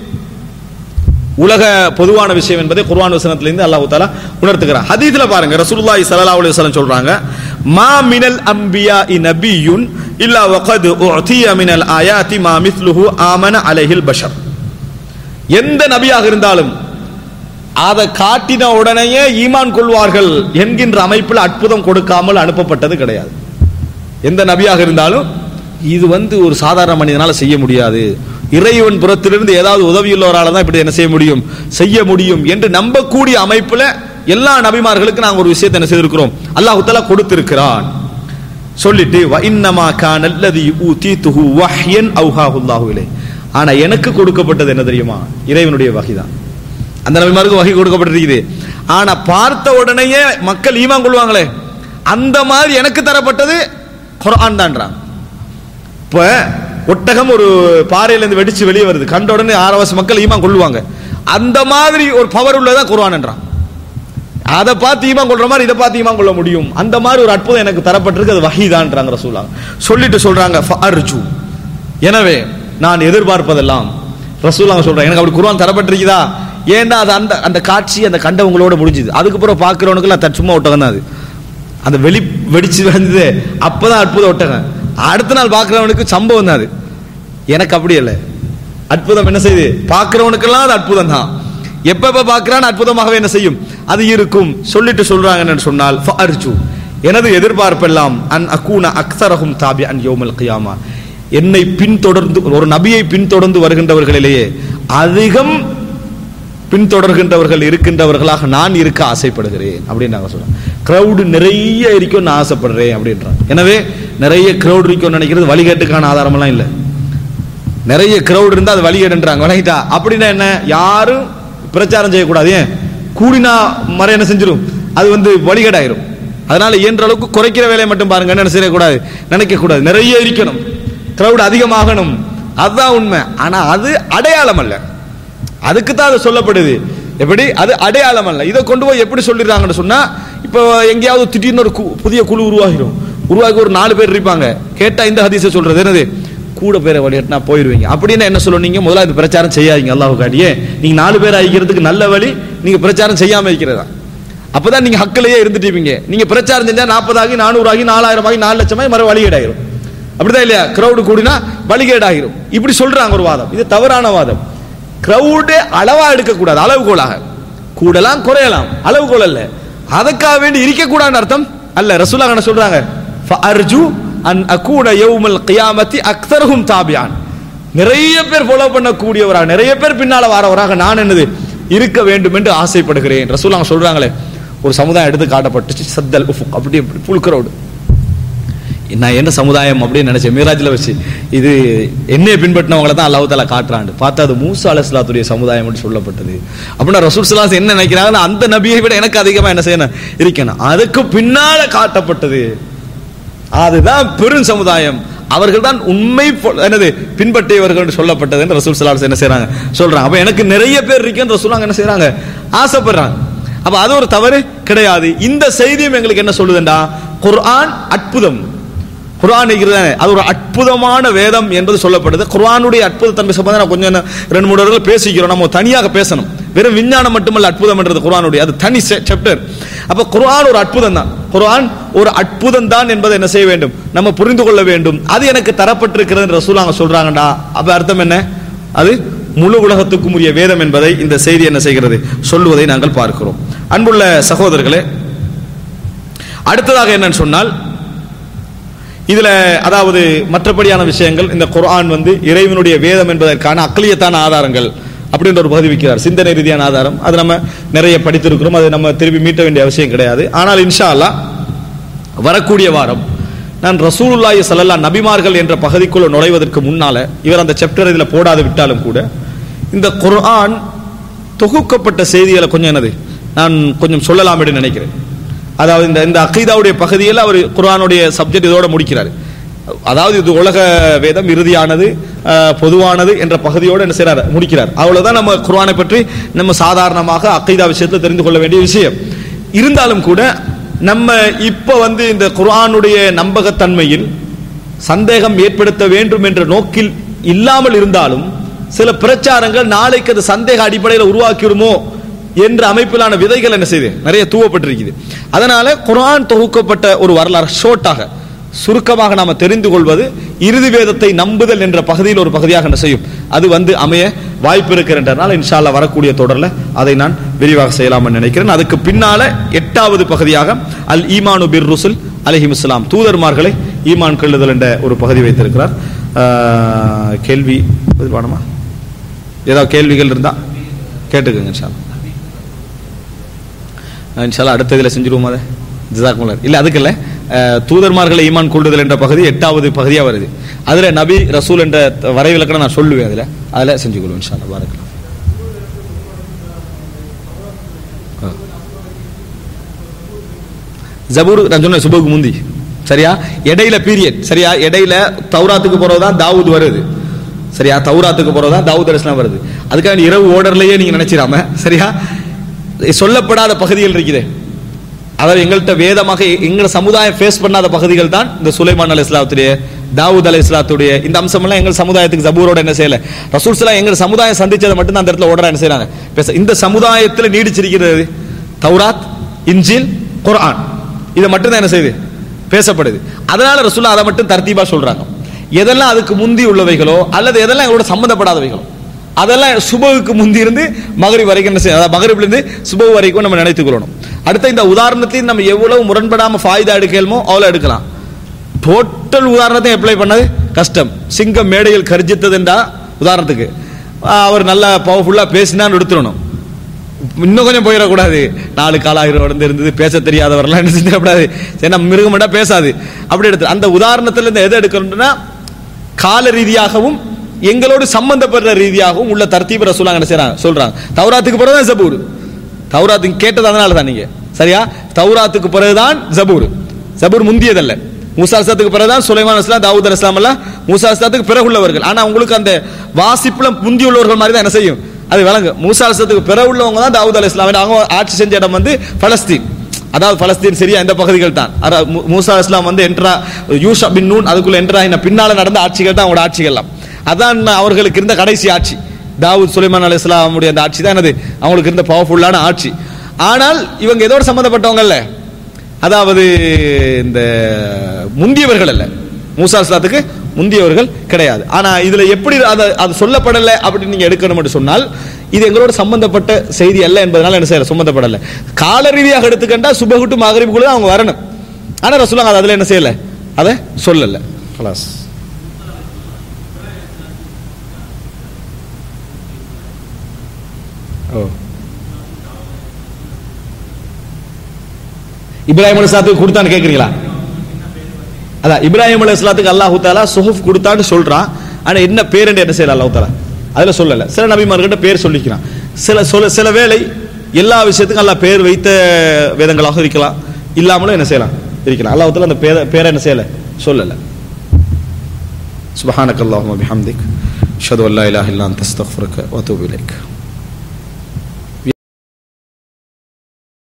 B: உலக பொதுவான விஷயம் என்பதை குர்ஆன் வசனத்திலிருந்து அல்லாஹ் தாலா உணர்த்துகிறார் ஹதீஸ்ல பாருங்க ரசூலுல்லாஹி ஸல்லல்லாஹு அலைஹி வஸல்லம் சொல்றாங்க மா மினல் அன்பியாஇ நபியுன் இல்லா வகத் உஅதிய மினல் ஆயாத்தி மா மிஸ்லுஹு ஆமன அலைஹில் பஷர் எந்த நபியாக இருந்தாலும் அதை காட்டின உடனேயே ஈமான் கொள்வார்கள் என்கின்ற அமைப்பில் அற்புதம் கொடுக்காமல் அனுப்பப்பட்டது கிடையாது எந்த நபியாக இருந்தாலும் இது வந்து ஒரு சாதாரண மனிதனால செய்ய முடியாது இறைவன் புறத்திலிருந்து ஏதாவது உதவியுள்ளவரால தான் இப்படி என்ன செய்ய முடியும் செய்ய முடியும் என்று நம்பக்கூடிய அமைப்புல எல்லா நபிமார்களுக்கும் நாங்க ஒரு விஷயத்தை என்ன செய்திருக்கிறோம் அல்லாஹ் தஆலா கொடுத்திருக்கிறான் சொல்லிட்டு வ இன்னமா கான அல்லதி ஊதீதுஹு வஹ்யன் அவ்ஹாஹு அல்லாஹு இலை ஆனா எனக்கு கொடுக்கப்பட்டது என்ன தெரியுமா இறைவனுடைய வகைதான் அந்த நபிமாருக்கு வகை கொடுக்கப்பட்டிருக்குது ஆனா பார்த்த உடனேயே மக்கள் ஈமான் கொள்வாங்களே அந்த மாதிரி எனக்கு தரப்பட்டது குர்ஆன் தான்றான் இப்ப ஒட்டகம் ஒரு பாறையில இருந்து வெடிச்சு வெளியே வருது கண்ட உடனே ஆரவாசி மக்கள் ஈமான் கொள்ளுவாங்க அந்த மாதிரி ஒரு பவர் உள்ளதா குர்ஆன் என்றான் அதை பார்த்து ஈமான் கொள்ற மாதிரி இதை பார்த்து ஈமான் கொள்ள முடியும் அந்த மாதிரி ஒரு அற்புதம் எனக்கு தரப்பட்டிருக்கு அது வஹீதான்றாங்க ரசூலா சொல்லிட்டு சொல்றாங்க ஃபஅர்ஜு எனவே நான் எதிர்பார்ப்பதெல்லாம் ரசூலாங்க சொல்றாங்க எனக்கு அப்படி குர்ஆன் தரப்பட்டிருக்குதா ஏன்னா அது அந்த அந்த காட்சி அந்த கண்டவங்களோட முடிஞ்சுது அதுக்கப்புறம் பார்க்கிறவனுக்குலாம் தன் சும்மா ஒட்டகம் தான் அது அந்த வெளி வெடிச்சு வந்தது அப்பதான் அற்புதம் ஒட்டகம் அடுத்த நாள் பார்க்கிறவனுக்கு சம்பவம் தான் அது எனக்கு அப்படி இல்லை அற்புதம் என்ன செய்யுது பார்க்கிறவனுக்கெல்லாம் அது அற்புதம் தான் எப்ப எப்ப பார்க்கிறான் அற்புதமாகவே என்ன செய்யும் அது இருக்கும் சொல்லிட்டு சொல்றாங்க என்னன்னு சொன்னால் ஃபஅர்ஜு எனது எதிர்பார்ப்பெல்லாம் அன் அக்கூன அக்ஸரஹும் தாபி அன் யோமல் கியாமா என்னை பின்தொடர்ந்து ஒரு நபியை பின்தொடர்ந்து வருகின்றவர்களிலேயே அதிகம் பின்தொடர்கின்றவர்கள் இருக்கின்றவர்களாக நான் இருக்க ஆசைப்படுகிறேன் அப்படின்னு நாங்க சொல்றோம் கிரௌடு நிறைய இருக்கும் நான் ஆசைப்படுறேன் அப்படின்றாங்க எனவே நிறைய கிரௌட் இருக்கும்னு நினைக்கிறது வழிகேட்டுக்கான ஆதாரமெல்லாம் இல்லை நிறைய கிரௌட் இருந்தா அது வழிகேடுன்றாங்க விளங்கிட்டா அப்படின்னா என்ன யாரும் பிரச்சாரம் செய்யக்கூடாது ஏன் கூடினா மறை என்ன செஞ்சிடும் அது வந்து வழிகேடாயிரும் அதனால இயன்ற அளவுக்கு குறைக்கிற வேலையை மட்டும் பாருங்க என்ன செய்யக்கூடாது நினைக்க கூடாது நிறைய இருக்கணும் கிரௌட் அதிகமாகணும் அதுதான் உண்மை ஆனா அது அடையாளம் அல்ல அதுக்கு தான் அது சொல்லப்படுது எப்படி அது அடையாளம் அல்ல இதை கொண்டு போய் எப்படி சொல்லிடுறாங்கன்னு சொன்னா இப்போ எங்கேயாவது திடீர்னு ஒரு கு- புதிய குழு உருவாகிடும் உருவாகி ஒரு நாலு பேர் இருப்பாங்க கேட்டா இந்த ஹதீஸை சொல்றது என்னது கூட பேரை வழிகட்டினா போயிருவீங்க அப்படின்னா என்ன சொல்லுவீங்க முதல்ல இது பிரச்சாரம் செய்யாதீங்க அல்லாஹ் காட்டியே நீங்க நாலு பேர் ஆகிக்கிறதுக்கு நல்ல வழி நீங்க பிரச்சாரம் செய்யாம இருக்கிறதா அப்பதான் நீங்க ஹக்கிலேயே இருந்துட்டீங்க நீங்க பிரச்சாரம் செஞ்சா நாற்பதாகி நானூறு ஆகி நாலாயிரம் ஆகி நாலு லட்சமாகி மறு வழிகேடாயிரும் அப்படிதான் இல்லையா கிரௌடு கூடினா வழிகேடாகிரும் இப்படி சொல்றாங்க ஒரு வாதம் இது தவறான வாதம் கிரௌடு அளவா எடுக்கக்கூடாது அளவுகோலாக கூடலாம் குறையலாம் அளவுகோல் அல்ல அதுக்காக வேண்டி இருக்கக்கூடாதுன்னு அர்த்தம் அல்ல ரசூலா என்ன சொல்றாங்க அர்ஜு அன் அகூன யௌமல் கியாமத்தி அக்தருஹும் தாபியான் நிறைய பேர் ஃபாலோ பண்ணக்கூடியவராக நிறைய பேர் பின்னால வரவராக நான் என்னது இருக்க வேண்டும் என்று ஆசைப்படுகிறேன் ரசூலா சொல்றாங்களே ஒரு சமுதாயம் எடுத்து காட்டப்பட்டுச்சு சத்தல் உஃபுக் அப்படி அப்படி புல் crowd. நான் என்ன சமுதாயம் அப்படின்னு நினைச்சேன் மீராஜில் வச்சு இது என்னைய பின்பற்றினவங்களை தான் அல்லாஹ் தாலா காட்டுறாண்டு பார்த்தா அது மூசா அலைஹிஸ்ஸலாத்துடைய சமுதாயம் என்று சொல்லப்பட்டது அப்படின்னா ரசூல் சலாஸ் என்ன நினைக்கிறாங்கன்னா அந்த நபியை விட எனக்கு அதிகமா என்ன செய்யணும் இருக்கணும் அதுக்கு பின்னால காட்டப்பட்டது அதுதான் பெரும் சமுதாயம் அவர்கள் தான் உண்மை பொ- என்னது பின்பற்றியவர்கள் என்று சொல்லப்பட்டது என்று ரசூல் சலாஸ் என்ன செய்றாங்க சொல்றாங்க அப்ப எனக்கு நிறைய பேர் இருக்கேன்னு ரசூலாங்க என்ன செய்றாங்க ஆசைப்படுறாங்க அப்ப அது ஒரு தவறு கிடையாது இந்த செய்தியும் எங்களுக்கு என்ன சொல்லுதுண்டா குர்ஆன் அற்புதம் குர்ஆன் இருக்கிறதானே அது ஒரு அற்புதமான வேதம் என்பது சொல்லப்படுது குர்ஆனுடைய அற்புத தன்மை சம்பந்தம் நான் கொஞ்சம் ரெண்டு மூணு இடத்துல பேசிக்கிறோம் நம்ம தனியாக பேசணும் வெறும் விஞ்ஞானம் மட்டுமல்ல அற்புதம் என்றது குர்ஆனுடைய அது தனி சாப்டர் அப்ப குர்ஆன் ஒரு அற்புதம் தான் குர்ஆன் ஒரு அற்புதம் தான் என்பதை என்ன செய்ய வேண்டும் நம்ம புரிந்து கொள்ள வேண்டும் அது எனக்கு தரப்பட்டிருக்கிறது ரசூலாங்க சொல்றாங்கடா அப்ப அர்த்தம் என்ன அது முழு உலகத்துக்கும் உரிய வேதம் என்பதை இந்த செய்தி என்ன செய்கிறது சொல்லுவதை நாங்கள் பார்க்கிறோம் அன்புள்ள சகோதரர்களே அடுத்ததாக என்னன்னு சொன்னால் இதுல அதாவது மற்றபடியான விஷயங்கள் இந்த குர்ஆன் வந்து இறைவனுடைய வேதம் என்பதற்கான அக்லியத்தான ஆதாரங்கள் அப்படின்ற ஒரு பகுதி வைக்கிறார் சிந்தனை ரீதியான ஆதாரம் அது நம்ம நிறைய படித்திருக்கிறோம் அது நம்ம திருப்பி மீட்ட வேண்டிய அவசியம் கிடையாது ஆனால் இன்ஷா அல்லாஹ் வரக்கூடிய வாரம் நான் ரசூலுல்லாஹி ஸல்லல்லாஹு நபிமார்கள் என்ற பகுதிக்குள்ள நுழைவதற்கு முன்னால இவர் அந்த சாப்டர் இதுல போடாது விட்டாலும் கூட இந்த குர்ஆன் தொகுக்கப்பட்ட செய்திகளை கொஞ்சம் என்னது நான் கொஞ்சம் சொல்லலாம் என்று நினைக்கிறேன் அதாவது இந்த இந்த அகீதாவுடைய பகுதியில் அவர் குர்ஆனுடைய சப்ஜெக்ட் இதோட முடிக்கிறார் அதாவது இது உலக வேதம் இறுதியானது அஹ், பொதுவானது என்ற பகுதியோடு என்ன செய்றார் முடிக்கிறார் அவ்வளவுதான் நம்ம குர்ஆனை பற்றி நம்ம சாதாரணமாக அகீதா விஷயத்தில் தெரிந்து கொள்ள வேண்டிய விஷயம் இருந்தாலும் கூட நம்ம இப்ப வந்து இந்த குர்ஆனுடைய நம்பகத்தன்மையில் சந்தேகம் ஏற்படுத்த வேண்டும் என்ற நோக்கில் இல்லாமல் இருந்தாலும் சில பிரச்சாரங்கள் நாளைக்கு அது சந்தேக அடிப்படையில் உருவாக்கிடுமோ என்ற அமைப்பிலான விதைகள் என்ன செய்யுது நிறைய தூவப்பட்டிருக்குது அதனால குர்ஆன் தொகுக்கப்பட்ட ஒரு வரலாறு ஷோர்ட்டாக சுருக்கமாக நாம தெரிந்து கொள்வது இறுதி வேதத்தை நம்புதல் என்ற பகுதியில் ஒரு பகுதியாக என்ன செய்யும் அது வந்து அமைய வாய்ப்பு இருக்கிறன்றனால இன்ஷா அல்லாஹ் வரக்கூடிய தொடர்ல அதை நான் விரிவாக செய்யலாம்னு நினைக்கிறேன் அதுக்கு பின்னால எட்டாவது பகுதியாக அல் ஈமானு பிர் ருசுல் அலிஹிமுஸ்லாம் தூதர்மார்களை ஈமான் கொள்ளுதல் என்ற ஒரு பகுதி வைத்திருக்கிறார் ஆஹ், கேள்வி இது வேணுமா ஏதாவது கேள்விகள் இருந்தா கேட்டுக்கோங்க இன்ஷா அல்லாஹ். அஹ் இன்ஷால்லா அடுத்த இதில் செஞ்சிருவோம் அதை ஜிசாக்குமலர் இல்லை அதுக்கு இல்லை அஹ், தூதர்மார்களை ஈமான் கொள்ளுதல் என்ற பகுதி எட்டாவது பகுதியாக வருது அதில் நபி ரசூல் என்ற வரைவிலக்கணம் நான் சொல்லுவேன் அதில் அதில் செஞ்சு கொள்வோம் இன்ஷால்லா பாருக்கலாம் ஜபூர் நான் சொன்னேன் சுபுக்கு முந்தி சரியா இடையில பீரியட் சரியா இடையில தௌராத்துக்கு போறதுதான் தாவூத் வருது சரியா தௌராத்துக்கு போறதுதான் தாவூத் அலிஸ்லாம் வருது அதுக்காக இரவு ஓர்டர்லயே நீங்க நினைச்சிடாம சரியா சொல்லப்படாத பகுதிகள் இருக்குது அதாவது எங்கள்கிட்ட வேதமாக எங்கள சமுதாயம் ஃபேஸ் பண்ணாத பகுதிகள் தான் இந்த சுலைமான் அலி இஸ்லாத்துடைய தாவூத் அலி இஸ்லாத்துடைய இந்த அம்சமெல்லாம் எங்கள் சமுதாயத்துக்கு ஜபூரோட என்ன செய்யல ரசூல் சலாம் எங்கள் சமுதாயம் சந்திச்சதை மட்டும் தான் அந்த இடத்துல ஓடரா என்ன செய்றாங்க பேச இந்த சமுதாயத்தில் நீடிச்சிருக்கிறது தௌராத் இன்ஜில் குர்ஆன் இதை மட்டும் தான் என்ன செய்யுது பேசப்படுது அதனால ரசூல்லா அதை மட்டும் தர்த்தீபா சொல்றாங்க எதெல்லாம் அதுக்கு முந்தி உள்ளவைகளோ அல்லது எதெல்லாம் எங்களோட சம்பந்தப்படாதவைகளோ அதெல்லாம் சுபவுக்கு முந்தி இருந்து மகரி வரைக்கும் என்ன செய்ய அதாவது மகரிப்ல இருந்து சுபவு வரைக்கும் நம்ம நினைத்துக் கொள்ளணும் அடுத்த இந்த உதாரணத்தையும் நம்ம எவ்வளவு முரண்படாம ஃபாய்தா எடுக்கலுமோ அவ்வளோ எடுக்கலாம் டோட்டல் உதாரணத்தை அப்ளை பண்ணது கஷ்டம் சிங்கம் மேடையில் கர்ஜித்ததுண்டா உதாரணத்துக்கு ஆஹ் அவர் நல்லா பவர்ஃபுல்லா பேசினான்னு எடுத்துடணும் இன்னும் கொஞ்சம் போயிடக்கூடாது நாலு காலாயிரம் வந்து இருந்தது பேச தெரியாதவரெல்லாம் என்ன செஞ்சிடக்கூடாது ஏன்னா மிருகமெண்டா பேசாது அப்படி எடுத்து அந்த உதாரணத்துல இருந்து எதை எடுக்கணும்னா கால ரீதியாகவும் எங்களோடு சம்பந்தப்படுற ரீதியாகவும் உள்ள தர்த்தீப ரசூலாங்க என்ன செய்றாங்க சொல்றாங்க தௌராத்துக்கு பிறகுதான் ஜபூர் தௌராத்துக்கு கேட்டது அதனால தான் நீங்க சரியா தௌராத்துக்கு பிறகுதான் ஜபூர் ஜபூர் முந்தியதல்ல மூசா அலிஸ்லாத்துக்கு பிறகுதான் சுலைமான் இஸ்லாம் தாவூத் அலிஸ்லாம் எல்லாம் மூசா அலிஸ்லாத்துக்கு பிறகு உள்ளவர்கள் ஆனா உங்களுக்கு அந்த வாசிப்புல முந்தி உள்ளவர்கள் மாதிரி தான் என்ன செய்யும் அது விளங்கு மூசா அலிஸ்லாத்துக்கு பிறகு உள்ளவங்க தான் தாவூத் அலி இஸ்லாம் அவங்க ஆட்சி செஞ்ச இடம் வந்து பலஸ்தீன் அதாவது பலஸ்தீன் சரியா இந்த பகுதிகள் தான் அர- மூ- மூசா இஸ்லாம் வந்து என்ட்ரா யூஷா பின் நூன் அதுக்குள்ள என்ட்ரா ஆகின பின்னால நடந்த ஆட்சிகள் தான் அவங்களோட ஆட்சிகள்லாம் அதான் அவர்களுக்கு இருந்த கடைசி ஆட்சி தாவூத் சுலைமான் அலி இஸ்லாமுடைய அந்த ஆட்சி தான் என்னது அவங்களுக்கு இருந்த பவர்ஃபுல்லான ஆட்சி ஆனால் இவங்க எதோட சம்பந்தப்பட்டவங்கல்ல அதாவது இந்த முந்தியவர்கள் அல்ல மூசா இஸ்லாத்துக்கு முந்தியவர்கள் கிடையாது ஆனா இதுல எப்படி அது அது சொல்லப்படலை அப்படின்னு நீங்க எடுக்கணும் என்று சொன்னால் இது எங்களோட சம்பந்தப்பட்ட செய்தி அல்ல என்பதனால என்ன செய்யல சம்பந்தப்படல கால ரீதியாக எடுத்துக்கண்டா சுபகுட்டு மகரிபுக்குள்ள அவங்க வரணும் ஆனா ரசூலுல்லாஹ் அது அதுல என்ன செய்யல அதை சொல்லல خلاص ஓ இப்ராஹிம் அலைஹிஸ்ஸலாத்துக்கு கொடுத்தான்னு கேக்குறீங்களா அதான் இப்ராஹிம் அலைஹிஸ்ஸலாத்துக்கு அல்லாஹ் தாலா சுஹுஃப் கொடுத்தான்னு சொல்றான் ஆனா என்ன பேர் என்ன செய்யல அல்லாஹ் தாலா அதுல சொல்லல சில நபிமார்கிட்ட பேர் சொல்லிக்கிறான் சில சொல்ல சில வேளை எல்லா விஷயத்துக்கும் அல்லாஹ் பேர் வைத்த வேதங்களாக இருக்கலாம் இல்லாமலும் என்ன செய்யலாம் இருக்கலாம் அல்லாஹ் தாலா அந்த பேரை பேரை என்ன செய்யல சொல்லல சுபஹானக்கல்லாஹும்ம பிஹம்திக் அஷ்ஹது அல்லா இலாஹ இல்லா அன்த அஸ்தக்ஃபிருக்க வ அத்தூபு இலைக்